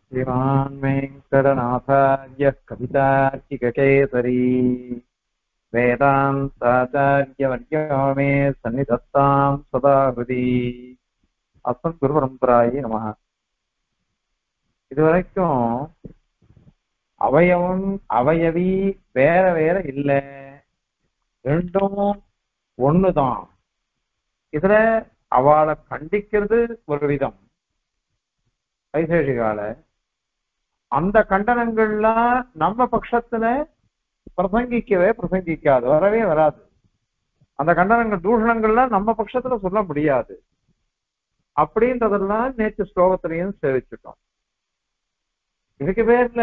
श्रीमान् वेङ्कटनाथार्यः कवितार्किककेसरी वेदान्ताचार्यवर्यो मे सन्निधत्ताम् सदा हृदि அஸ்மத் குரு பரம்பராயி நம இதுவரைக்கும் அவயவம் அவயவி வேற வேற இல்ல ரெண்டும் ஒண்ணுதான் இதுல அவளை கண்டிக்கிறது ஒரு விதம் வைசேஷிகால அந்த கண்டனங்கள்லாம் நம்ம பட்சத்துல பிரசங்கிக்கவே பிரசங்கிக்காது வரவே வராது அந்த கண்டனங்கள் தூஷணங்கள்லாம் நம்ம பட்சத்துல சொல்ல முடியாது அப்படின்றதெல்லாம் நேற்று ஸ்லோகத்திலையும் சேவிச்சுட்டோம் இதுக்கு பேர்ல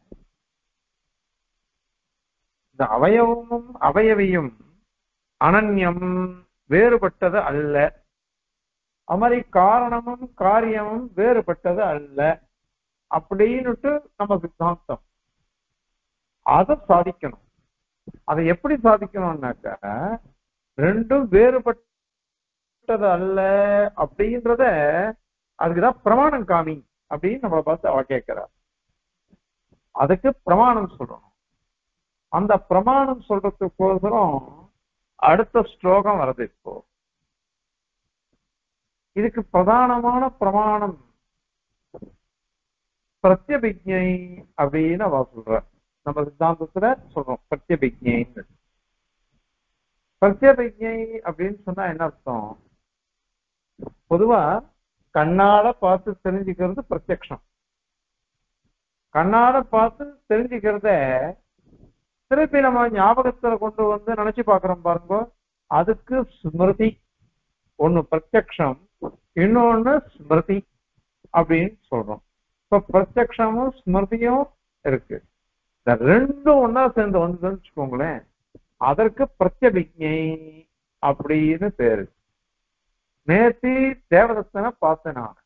இந்த அவயவமும் அவயவியும் அனன்யம் வேறுபட்டது அல்ல அது மாதிரி காரணமும் காரியமும் வேறுபட்டது அல்ல அப்படின்னுட்டு நம்ம சித்தாந்தம் அதை சாதிக்கணும் அதை எப்படி சாதிக்கணும்னாக்க ரெண்டும் வேறுபட்டது அல்ல அப்படின்றத அதுக்குதான் பிரமாணம் காமி அப்படின்னு நம்மளை பார்த்து அவ கேட்கிறார் அதுக்கு பிரமாணம் சொல்லணும் அந்த பிரமாணம் சொல்றதுக்கோசரம் அடுத்த ஸ்லோகம் வருது இப்போ இதுக்கு பிரதானமான பிரமாணம் பிரத்யபிஜை அப்படின்னு அவ சொல்ற நம்ம சித்தாந்தத்துல சொல்றோம் பிரத்யபிஜை பிரத்யபிஜை அப்படின்னு சொன்னா என்ன அர்த்தம் பொதுவா கண்ணால பார்த்து தெரிஞ்சுக்கிறது பிரத்யக்ஷம் கண்ணால பார்த்து தெரிஞ்சுக்கிறத திருப்பி நம்ம ஞாபகத்துல கொண்டு வந்து நினைச்சு பாக்குறோம் பாருங்க அதுக்கு ஸ்மிருதி ஒண்ணு பிரத்யக்ஷம் இன்னொன்னு ஸ்மிருதி அப்படின்னு சொல்றோம் இப்ப பிரத்யக்ஷமும் ஸ்மிருதியும் இருக்கு இந்த ரெண்டும் ஒன்னா சேர்ந்து வந்ததுன்னு வச்சுக்கோங்களேன் அதற்கு பிரத்யபிஜை அப்படின்னு பேரு நேத்தி தேவதத்தனை பார்த்தேன் நான்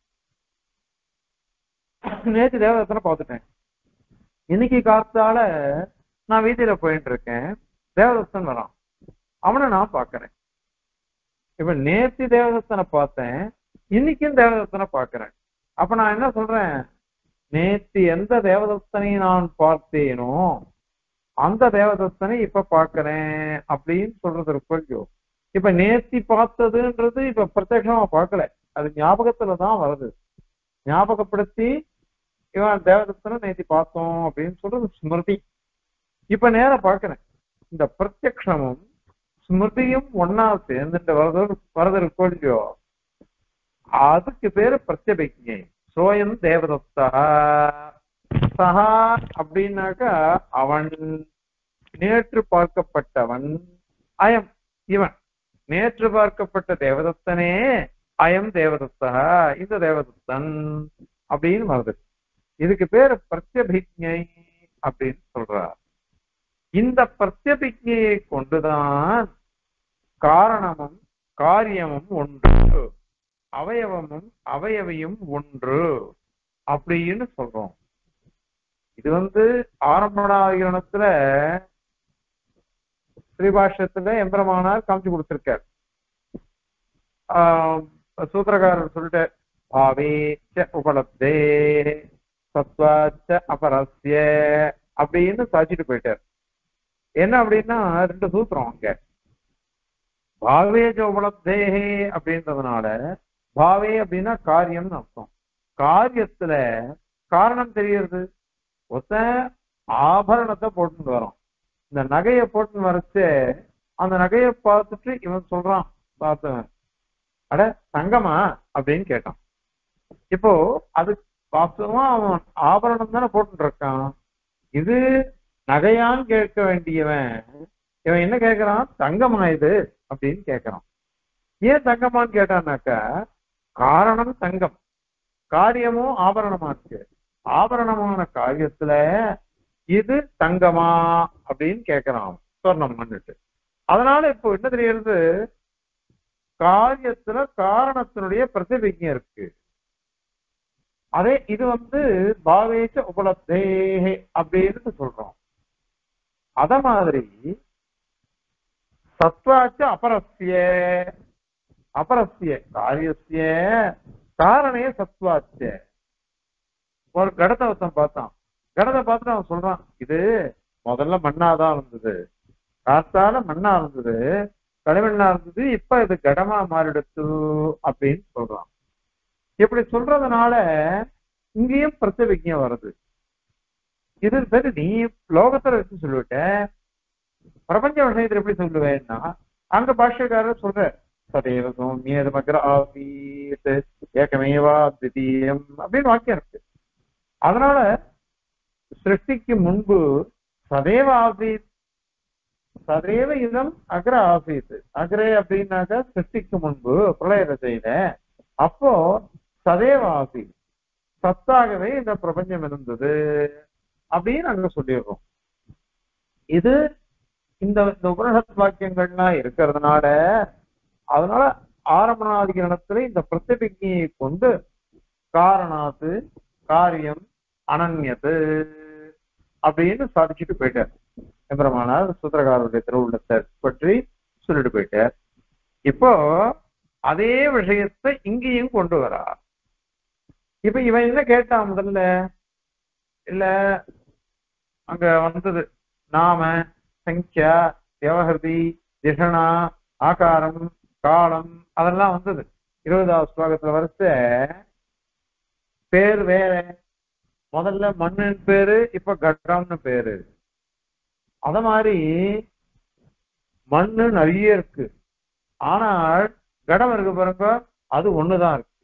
நேத்தி தேவதத்தனை பார்த்துட்டேன் இன்னைக்கு காத்தால நான் வீதியில போயிட்டு இருக்கேன் தேவதத்தன் வரான் அவனை நான் பாக்குறேன் இப்ப நேத்தி தேவதத்தனை பார்த்தேன் இன்னைக்கும் தேவதத்தனை பாக்குறேன் அப்ப நான் என்ன சொல்றேன் நேத்து எந்த தேவதத்தனை நான் பார்த்தேனோ அந்த தேவதத்தனை இப்ப பாக்குறேன் அப்படின்னு சொல்றது இருக்கோ இப்ப நேத்தி பார்த்ததுன்றது இப்ப பிரத்யமா பார்க்கல அது ஞாபகத்துலதான் வருது ஞாபகப்படுத்தி இவன் தேவதத்தனை நேத்தி பார்த்தோம் அப்படின்னு சொல்றது ஸ்மிருதி இப்ப நேர பாக்குறேன் இந்த பிரத்யக்ஷமும் ஸ்மிருதியும் ஒன்னா சேர்ந்துட்டு வரது வரது இருக்கோ அதுக்கு பேரு பிரத்யபிஜை சோயம் தேவதத்தா சஹா அப்படின்னாக்கா அவன் நேற்று பார்க்கப்பட்டவன் அயம் இவன் நேற்று பார்க்கப்பட்ட தேவதத்தனே அயம் தேவதத்தா இந்த தேவதத்தன் அப்படின்னு வருது இதுக்கு பேரு பிரத்யபிஜை அப்படின்னு சொல்றார் இந்த பிரத்யபிஜையை கொண்டுதான் காரணமும் காரியமும் ஒன்று அவயவமும் அவயவையும் ஒன்று அப்படின்னு சொல்றோம் இது வந்து ஆரம்பணாகிரணத்துல ஸ்ரீபாஷ்யத்துல எம்பரமானார் காமிச்சு கொடுத்திருக்கார் சூத்திரக்காரர் சொல்லிட்டு பாவே உபலப்தே சத்வாச்ச அபரஸ்ய அப்படின்னு சாச்சிட்டு போயிட்டார் என்ன அப்படின்னா ரெண்டு சூத்திரம் அங்க பாவேஜ உபலப்தேகே அப்படின்றதுனால பாவே அப்படின்னா காரியம்னு அர்த்தம் காரியத்துல காரணம் தெரியறது ஒருத்தன் ஆபரணத்தை போட்டுட்டு வரோம் இந்த நகையை போட்டுன்னு வரைச்சு அந்த நகையை பார்த்துட்டு இவன் சொல்றான் பார்த்தவன் அட தங்கமா அப்படின்னு கேட்டான் இப்போ அது வாஸ்தவமா அவன் ஆபரணம் தானே போட்டுட்டு இருக்கான் இது நகையான்னு கேட்க வேண்டியவன் இவன் என்ன கேட்கறான் தங்கமா இது அப்படின்னு கேட்கறான் ஏன் தங்கமான்னு கேட்டான்னாக்கா காரணம் தங்கம் காரியமும் ஆபரணமா இருக்கு ஆபரணமான காரியத்துல இது தங்கமா அப்படின்னு கேட்கிறான் சொர்ணம் பண்ணிட்டு அதனால இப்போ என்ன தெரியுது காரியத்துல காரணத்தினுடைய பிரதிபிஜம் இருக்கு அதே இது வந்து பாவேச்ச உபலப்தேகே அப்படின்னு சொல்றோம் அத மாதிரி சத்வாச்ச அபரஸ்ய அபரஸ்ய காரியஸ்ய காரணே சத்வாச்ச ஒரு கடத்தை ஒருத்தன் பார்த்தான் கடத்தை பார்த்துட்டு அவன் சொல்றான் இது முதல்ல மண்ணாதான் இருந்தது காத்தால மண்ணா இருந்தது களிமண்ணா இருந்தது இப்ப இது கடமா மாறிடுச்சு அப்படின்னு சொல்றான் இப்படி சொல்றதுனால இங்கேயும் பிரச்சவிக்கம் வருது இது சரி நீ லோகத்துல வச்சு சொல்லிவிட்ட பிரபஞ்ச விஷயத்துல எப்படி சொல்லுவேன்னா அங்க பாஷ்யக்காரர் சொல்ற சதேவ சௌமியது மகர ஆசீத் ஏகமேவா திதீயம் அப்படின்னு வாக்கியம் இருக்கு அதனால சிருஷ்டிக்கு முன்பு சதேவ ஆசீத் சதேவ இதம் அக்ர ஆசீத் அக்ரே அப்படின்னாக்க சிருஷ்டிக்கு முன்பு பிரளய தசையில அப்போ சதேவ ஆசீத் சத்தாகவே இந்த பிரபஞ்சம் இருந்தது அப்படின்னு அங்க சொல்லிடுறோம் இது இந்த இந்த உபனிஷத் வாக்கியங்கள்லாம் இருக்கிறதுனால அதனால ஆரம்பணாதிகரணத்துல இந்த பிரத்திபிக்கையை கொண்டு காரணாத்து காரியம் அனன்யத்து அப்படின்னு சாதிச்சுட்டு போயிட்டார் எம்பெருமானார் சூத்திரகாரருடைய திருவுள்ளத்தை பற்றி சொல்லிட்டு போயிட்டார் இப்போ அதே விஷயத்தை இங்கேயும் கொண்டு வரா இப்ப இவன் என்ன கேட்டான் முதல்ல இல்ல அங்க வந்தது நாம சங்கியா விவஹதி திஷணா ஆகாரம் காலம் அதெல்லாம் வந்தது இருபதாவது ஸ்லோகத்துல வரிசை பேர் வேற முதல்ல மண்ணின் பேரு இப்ப கட்டம்னு பேரு அத மாதிரி மண்ணு நிறைய இருக்கு ஆனால் கடம் இருக்கு பாருங்க அது ஒண்ணுதான் இருக்கு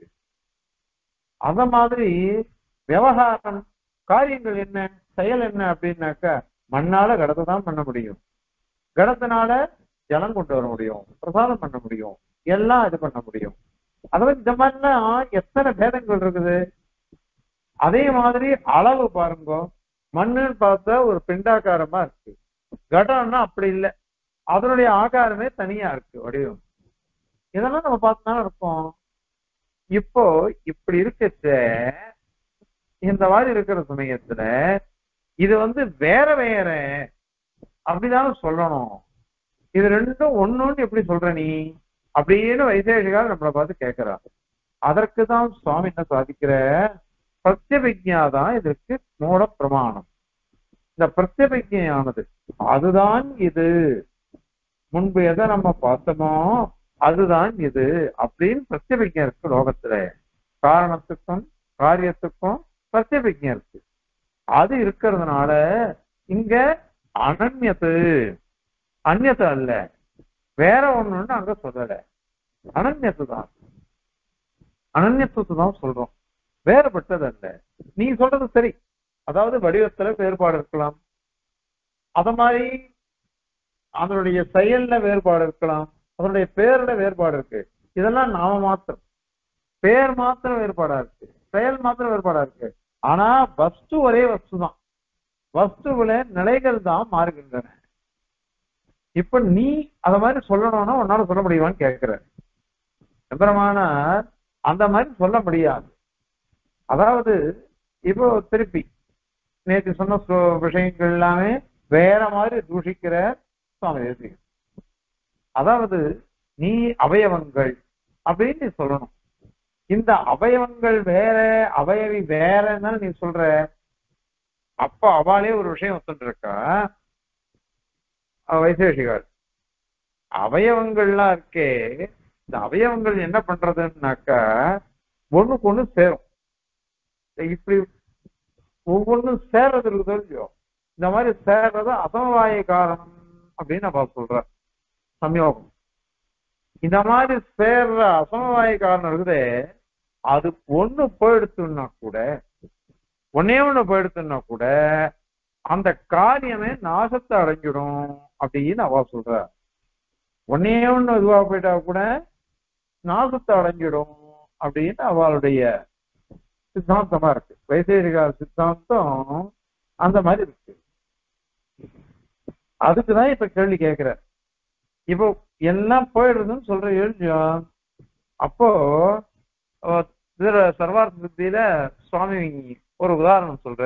அத மாதிரி விவகாரம் காரியங்கள் என்ன செயல் என்ன அப்படின்னாக்கா மண்ணால கடத்தை தான் பண்ண முடியும் கடத்தினால ஜலம் கொண்டு வர முடியும் பிரசாதம் பண்ண முடியும் எல்லாம் இது பண்ண முடியும் அதாவது இந்த மாதிரிலாம் எத்தனை பேதங்கள் இருக்குது அதே மாதிரி அளவு பாருங்க மண்ணுன்னு பார்த்தா ஒரு பிண்டாக்காரமா இருக்கு கடம்னா அப்படி இல்லை அதனுடைய ஆகாரமே தனியா இருக்கு வடிவம் இதெல்லாம் நம்ம பார்த்துதானே இருப்போம் இப்போ இப்படி இருக்கச்ச இந்த மாதிரி இருக்கிற சமயத்துல இது வந்து வேற வேற அப்படிதான் சொல்லணும் இது ரெண்டும் ஒண்ணுன்னு எப்படி சொல்ற நீ அப்படின்னு வைசேஷிகால் நம்மளை பார்த்து கேட்கிறா அதற்கு தான் சுவாமி என்ன சாதிக்கிற பிரத்யபிக்ஞா தான் இதற்கு மூல பிரமாணம் இந்த பிரத்யபிக்ஞையானது அதுதான் இது முன்பு எதை நம்ம பார்த்தோமோ அதுதான் இது அப்படின்னு பிரத்யபிக்ஞம் இருக்கு லோகத்துல காரணத்துக்கும் காரியத்துக்கும் பிரத்யபிக்ஞம் இருக்கு அது இருக்கிறதுனால இங்க அனன்யத்து அந்நியத்து அல்ல வேற ஒண்ணுன்னு அங்க சொல்லல அனன்யத்து தான் அனன்யத்துவத்தை தான் சொல்றோம் வேறுபட்டது அல்ல நீ சொல்றது சரி அதாவது வடிவத்துல வேறுபாடு இருக்கலாம் அத மாதிரி அதனுடைய செயல்ல வேறுபாடு இருக்கலாம் அதனுடைய பேர்ல வேறுபாடு இருக்கு இதெல்லாம் நாம மாத்திரம் பேர் மாத்திரம் வேறுபாடா இருக்கு செயல் மாத்திரம் வேறுபாடா இருக்கு ஆனா வஸ்து ஒரே வஸ்து தான் வஸ்துவில நிலைகள் தான் மாறுகின்றன இப்ப நீ அத மாதிரி சொல்லணும்னா உன்னால சொல்ல முடியுமான்னு கேட்கிற எம்பரமான அந்த மாதிரி சொல்ல முடியாது அதாவது இப்போ திருப்பி நேற்று சொன்ன ஸ்லோ- விஷயங்கள் எல்லாமே வேற மாதிரி தூஷிக்கிற சுவாமி தேசிகன் அதாவது நீ அவயவங்கள் அப்படின்னு நீ சொல்லணும் இந்த அவயவங்கள் வேற அவயவி வேறன்னு நீ சொல்ற அப்ப அவளே ஒரு விஷயம் ஒத்துட்டு இருக்கா அவ வைசேஷிகள் அவயவங்கள்லாம் இருக்கே இந்த அவயவங்கள் என்ன பண்றதுன்னாக்கா ஒண்ணுக்கு ஒண்ணு சேரும் இப்படி ஒவ்வொன்றும் சேர்றது இருக்குதோ இல்லையோ இந்த மாதிரி சேர்றது அசமவாய காரணம் அப்படின்னு நம்ம சொல்ற சம்யோகம் இந்த மாதிரி சேர்ற அசமவாய காரணம் இருக்குதே அது ஒண்ணு போயிடுத்துன்னா கூட ஒன்னே ஒண்ணு போயிடுத்துன்னா கூட அந்த காரியமே நாசத்தை அடைஞ்சிடும் அப்படின்னு அவ சொல்ற ஒன்னே ஒண்ணு இதுவா போயிட்டா கூட நாசத்தை அடைஞ்சிடும் அப்படின்னு அவளுடைய சித்தாந்தமா இருக்கு வைசேரிகா சித்தாந்தம் அந்த மாதிரி இருக்கு அதுக்குதான் இப்ப கேள்வி கேட்கிற இப்போ எல்லாம் போயிடுறதுன்னு சொல்ற எழுதியோ அப்போ அஹ், இதுல சர்வார்த்த சித்தியில சுவாமி ஒரு உதாரணம் சொல்ற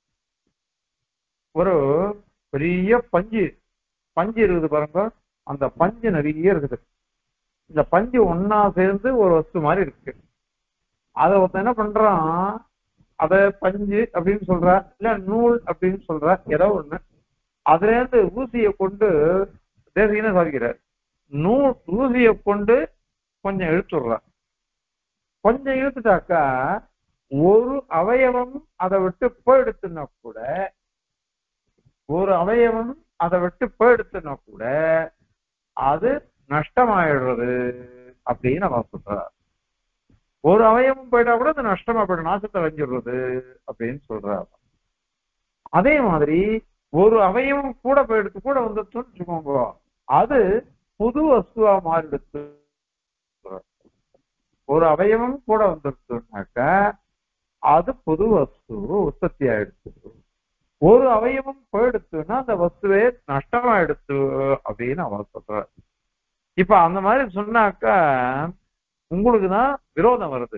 ஒரு பெரிய பஞ்சு பஞ்சு இருக்குது பாருங்க அந்த பஞ்சு நிறைய இருக்குது இந்த பஞ்சு ஒன்னா சேர்ந்து ஒரு வஸ்து மாதிரி இருக்கு அதை ஒருத்தன் என்ன பண்றான் அத பஞ்சு அப்படின்னு சொல்றா இல்ல நூல் அப்படின்னு சொல்றா ஏதோ ஒண்ணு அதுல இருந்து ஊசியை கொண்டு தேசிகன சாதிக்கிறார் நூல் ஊசியை கொண்டு கொஞ்சம் இழுத்துடுறா கொஞ்சம் இழுத்துட்டாக்கா ஒரு அவயவம் அதை விட்டு போயிடுத்துனா கூட ஒரு அவயவம் அதை விட்டு போயிடுத்துனா கூட அது நஷ்டமாயிடுறது அப்படின்னு அவன் சொல்றார் ஒரு அவயவம் போயிட்டா கூட அது நஷ்டமா போயிடும் நாசத்தை அடைஞ்சிடுறது அப்படின்னு சொல்றார் அதே மாதிரி ஒரு அவயவம் கூட போயிடுத்து கூட வந்துச்சுன்னு வச்சுக்கோங்க அது புது வஸ்துவா மாறிடுச்சு ஒரு அவயவம் கூட வந்துருச்சுனாக்கா அது புது வஸ்து உற்பத்தி ஆயிடுச்சு ஒரு அவயவம் போயிடுச்சுன்னா அந்த வஸ்துவே நஷ்டமாயிடுச்சு அப்படின்னு அவர் சொல்றார் இப்ப அந்த மாதிரி சொன்னாக்கா உங்களுக்கு தான் விரோதம் வருது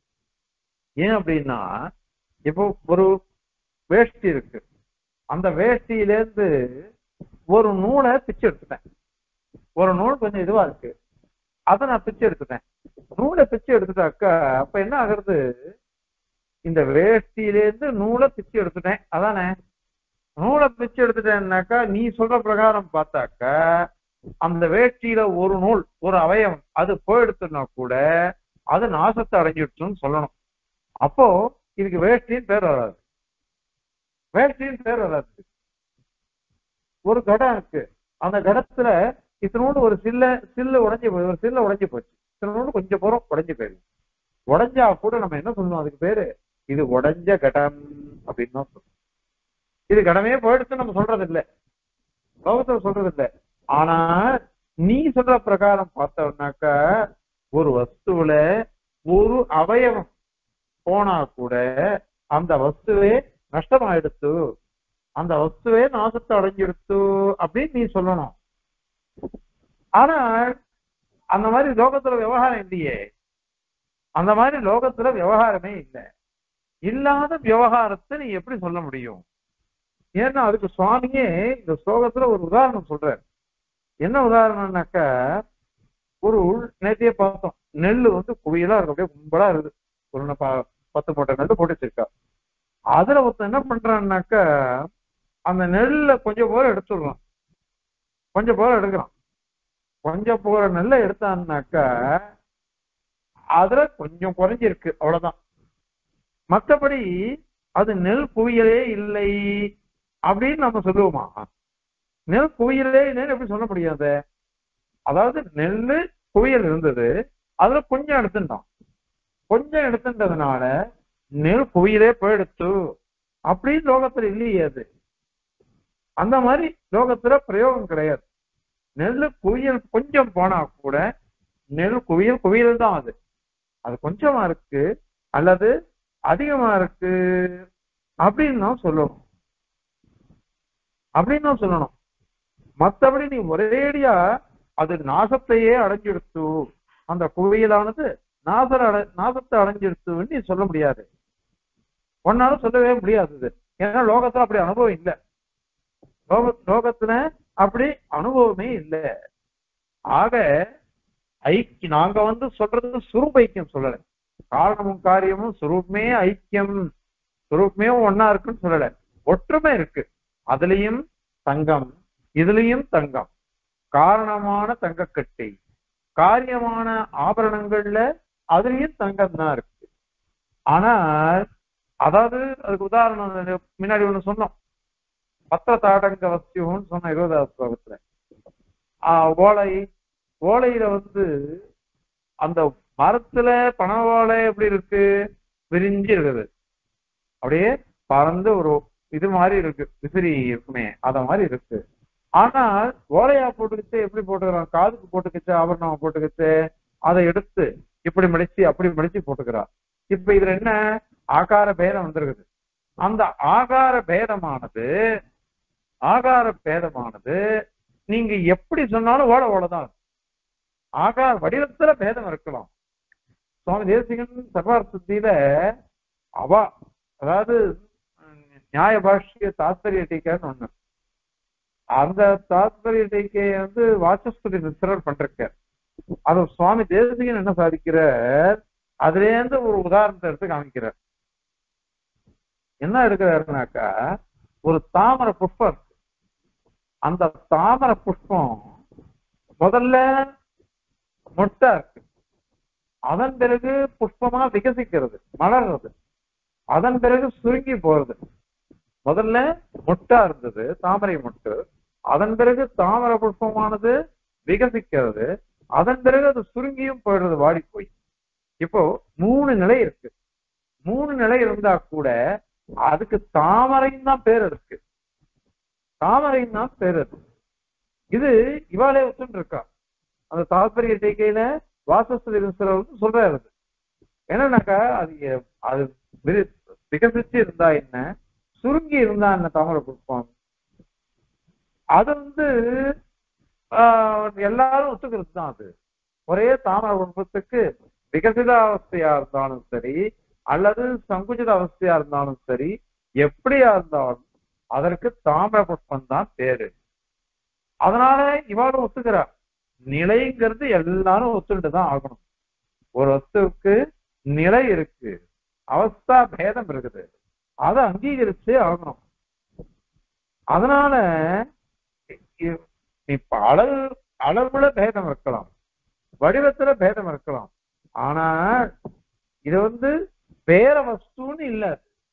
ஏன் அப்படின்னா இப்போ ஒரு வேஷ்டி இருக்கு அந்த வேஷ்டியிலேருந்து ஒரு நூலை பிச்சு எடுத்துட்டேன் ஒரு நூல் கொஞ்சம் இதுவா இருக்கு அதை நான் பிச்சு எடுத்துட்டேன் நூலை பிச்சு எடுத்துட்டாக்கா அப்ப என்ன ஆகுறது இந்த வேஷ்டியிலேருந்து நூலை பிச்சு எடுத்துட்டேன் அதானே நூலை பிச்சு எடுத்துட்டேன்னாக்கா நீ சொல்ற பிரகாரம் பார்த்தாக்கா அந்த வேஷ்டியில ஒரு நூல் ஒரு அவயவம் அது போயிடுத்துனா கூட அது நாசத்தை அடைஞ்சிடுச்சுன்னு சொல்லணும் அப்போ இதுக்கு வேஷ்டின்னு பேர் வராது வேஷ்டின்னு பேர் வராது ஒரு கடம் இருக்கு அந்த கடத்துல இத்தனோடு ஒரு சில்ல சில்லு உடைஞ்சு போய் ஒரு சில்ல உடைஞ்சு போச்சு இத்தனோடு கொஞ்சம் புறம் உடைஞ்சு போயிடும் உடைஞ்சா கூட நம்ம என்ன சொல்லணும் அதுக்கு பேரு இது உடைஞ்ச கடம் அப்படின்னு தான் சொல்லணும் இது கடமே போயிடுச்சு நம்ம சொல்றது இல்லை லோகத்துல சொல்றது இல்லை ஆனா நீ சொல்ற பிரகாரம் பார்த்தோம்னாக்கா ஒரு வஸ்துவில ஒரு அவயவம் போனா கூட அந்த வஸ்துவே நஷ்டமாயிடுத்து அந்த வஸ்துவே நாசத்தை அடைஞ்சிடுத்து அப்படின்னு நீ சொல்லணும் ஆனா அந்த மாதிரி லோகத்துல விவகாரம் இல்லையே அந்த மாதிரி லோகத்துல விவகாரமே இல்லை இல்லாத விவகாரத்தை நீ எப்படி சொல்ல முடியும் ஏன்னா அதுக்கு சுவாமியே இந்த ஸ்லோகத்துல ஒரு உதாரணம் சொல்றாரு என்ன உதாரணம்னாக்கா ஒரு நேத்தியே பார்த்தோம் நெல் வந்து குவியலா இருக்கு அப்படியே கும்பலா இருக்குது ஒரு ப- பத்து மூட்டை நெல் போட்டு வச்சிருக்கா அதுல ஒருத்தன் என்ன பண்றான்னாக்கா அந்த நெல்ல கொஞ்சம் போல எடுத்துடுறான் கொஞ்சம் போல எடுக்கிறான் கொஞ்சம் போற நெல்லை எடுத்தான்னாக்கா அதுல கொஞ்சம் குறைஞ்சிருக்கு அவ்வளவுதான் மற்றபடி அது நெல் குவியலே இல்லை அப்படின்னு நம்ம சொல்லுவோமா நெல் குவியலே இல்லைன்னு எப்படி சொல்ல முடியாது அதாவது நெல்லு குவியல் இருந்தது அதுல கொஞ்சம் எடுத்துட்டான் கொஞ்சம் எடுத்துட்டதுனால நெல் குவியலே போயிடுத்து அப்படின்னு லோகத்துல இல்லையே அது அந்த மாதிரி லோகத்துல பிரயோகம் கிடையாது நெல் குவியல் கொஞ்சம் போனா கூட நெல் குவியல் குவியல் தான் அது அது கொஞ்சமா இருக்கு அல்லது அதிகமா இருக்கு அப்படின்னு தான் சொல்லணும் அப்படின்னு தான் சொல்லணும் மத்தபடி நீ ஒரேடியா அது நாசத்தையே அடைஞ்சிடுத்து அந்த குவியலானது நாசர அடை நாசத்தை அடைஞ்சிடுத்துன்னு நீ சொல்ல முடியாது ஒன்னால சொல்லவே முடியாது இது ஏன்னா லோகத்துல அப்படி அனுபவம் இல்லை லோக லோகத்துல அப்படி அனுபவமே இல்லை ஆக ஐக்கிய நாங்க வந்து சொல்றது சுரூப ஐக்கியம் சொல்லல காரணமும் காரியமும் சுரூபமே ஐக்கியம் சுரூபமே ஒன்னா இருக்குன்னு சொல்லல ஒற்றுமை இருக்கு அதுலயும் தங்கம் இதுலயும் தங்கம் காரணமான தங்கக்கட்டை காரியமான ஆபரணங்கள்ல அதுலயும் தங்கம் தான் இருக்கு ஆனால் அதாவது அதுக்கு உதாரணம் அது முன்னாடி ஒண்ணு சொன்னோம் பத்திர தாடங்க வஸ்தியுன்னு சொன்ன இருபதாவது ஸ்லோகத்துல ஆஹ் ஓலை ஓலையில வந்து அந்த மரத்துல பண ஓலை எப்படி இருக்கு விரிஞ்சு இருக்குது அப்படியே பறந்து ஒரு இது மாதிரி இருக்கு விசிறி இருக்குமே அத மாதிரி இருக்கு ஆனால் ஓலையா போட்டுக்கிச்சு எப்படி போட்டுக்கிறான் காதுக்கு போட்டுக்கிச்சு ஆபரணம் போட்டுக்கிச்சு அதை எடுத்து இப்படி மடிச்சு அப்படி மடிச்சு போட்டுக்கிறான் இப்ப இதுல என்ன ஆகார பேதம் வந்திருக்குது அந்த ஆகார பேதமானது ஆகார பேதமானது நீங்க எப்படி சொன்னாலும் ஓட ஓடதான் இருக்கும். ஆகார வடிவத்துல பேதம் இருக்கலாம் சுவாமி தேசிகன் சபார் சுத்தியில அவா அதாவது உம், நியாய பாஷ்ய தாத்பரிய டீக்கைன்னு ஒண்ணு அந்த தாத்பரிய டீக்கை வந்து வாசஸ்பதி மிஸ்ரர் பண்றார் அது சுவாமி தேசிகன் என்ன சாதிக்கிறார் அதுல இருந்து ஒரு உதாரணத்தை எடுத்து காமிக்கிறார் என்ன எடுக்கிறாருனாக்கா ஒரு தாமரை புஷ்பம் இருக்கு அந்த தாமரை புஷ்பம் முதல்ல மொட்டா இருக்கு அதன் பிறகு புஷ்பமா விகசிக்கிறது மலர்றது அதன் பிறகு சுருங்கி போறது முதல்ல மொட்டா இருந்தது தாமரை மொட்டு அதன் பிறகு தாமரை புஷ்பமானது விகசிக்கிறது அதன் பிறகு அது சுருங்கியும் போயிடுறது வாடி போய் இப்போ மூணு நிலை இருக்கு மூணு நிலை இருந்தா கூட அதுக்கு தாமரைன்னு தான் பேர் இருக்கு தாமரைன்னு தான் பேர் இருக்கு இது இவாளே ஒத்துன்னு இருக்கா அந்த தாத்பரிய டீக்கையில வாசஸ்ததி வந்து சொல்றாரு அது. என்னன்னாக்கா அது எ- அது விரி- விகசிச்சு இருந்தா என்ன சுருங்கி இருந்தா என்ன தாமரை புஷ்பம் அது வந்து ஆஹ், எல்லாரும் ஒத்துக்கிறது தான் அது ஒரே தாமரை புஷ்பத்துக்கு விகசித அவஸ்தையா இருந்தாலும் சரி அல்லது சங்குச்சித அவஸ்தையா இருந்தாலும் சரி எப்படியா இருந்தாலும் அதற்கு தாமரை புஷ்பம் தான் பேரு அதனால இவாளும் ஒத்துக்கிறா நிலைங்கிறது எல்லாரும் ஒத்துட்டு தான் ஆகணும் ஒரு வஸ்துவுக்கு நிலை இருக்கு அவஸ்தா பேதம் இருக்குது அதை அங்கீகரிச்சே ஆகணும் அதனால இ- இப்ப அளவு அளவுல பேதம் இருக்கலாம் வடிவத்துல பேதம் இருக்கலாம் ஆனா இது வந்து வேற வஸ்துன்னு இல்ல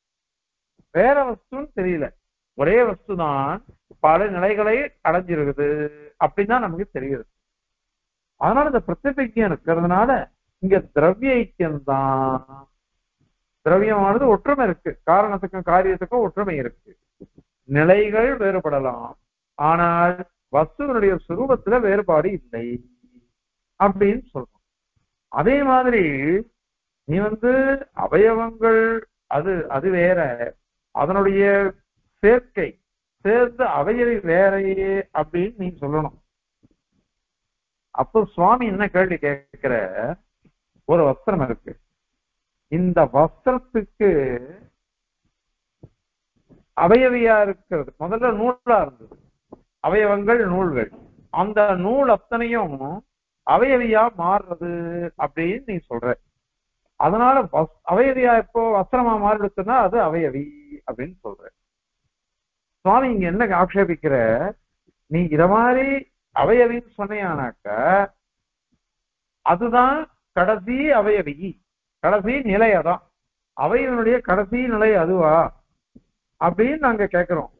வேற வஸ்துன்னு தெரியல ஒரே வஸ்து தான் பல நிலைகளை அடைஞ்சிருக்குது அப்படின்னு தான் நமக்கு தெரியுது அதனால இந்த பிரத்யபிஜம் இருக்கிறதுனால இங்க திரவிய ஐக்கியம் தான் திரவியமானது ஒற்றுமை இருக்கு காரணத்துக்கும் காரியத்துக்கும் ஒற்றுமை இருக்கு நிலைகள் வேறுபடலாம் ஆனால் வஸ்துவனுடைய சுரூபத்துல வேறுபாடு இல்லை அப்படின்னு சொல்றோம் அதே மாதிரி நீ வந்து அவயவங்கள் அது அது வேற அதனுடைய சேர்க்கை சேர்ந்து அவையவை வேறையே அப்படின்னு நீ சொல்லணும் அப்போ சுவாமி என்ன கேள்வி கேட்கிற ஒரு வஸ்திரம் இருக்கு இந்த வஸ்திரத்துக்கு அவயவியா இருக்கிறது முதல்ல நூலா இருந்தது அவயவங்கள் நூல்கள் அந்த நூல் அத்தனையும் அவயவியா மாறுறது அப்படின்னு நீ சொல்ற அதனால வஸ்- அவயவியா இப்போ வஸ்திரமா மாறிடுச்சுன்னா அது அவயவி அப்படின்னு சொல்ற சுவாமி இங்க என்ன ஆக்ஷேபிக்கிற நீ இத மாதிரி அவயவின்னு சொன்னையானாக்க அதுதான் கடைசி அவயவி கடைசி நிலை அதான் அவையவனுடைய கடைசி நிலை அதுவா அப்படின்னு நாங்க கேட்கிறோம்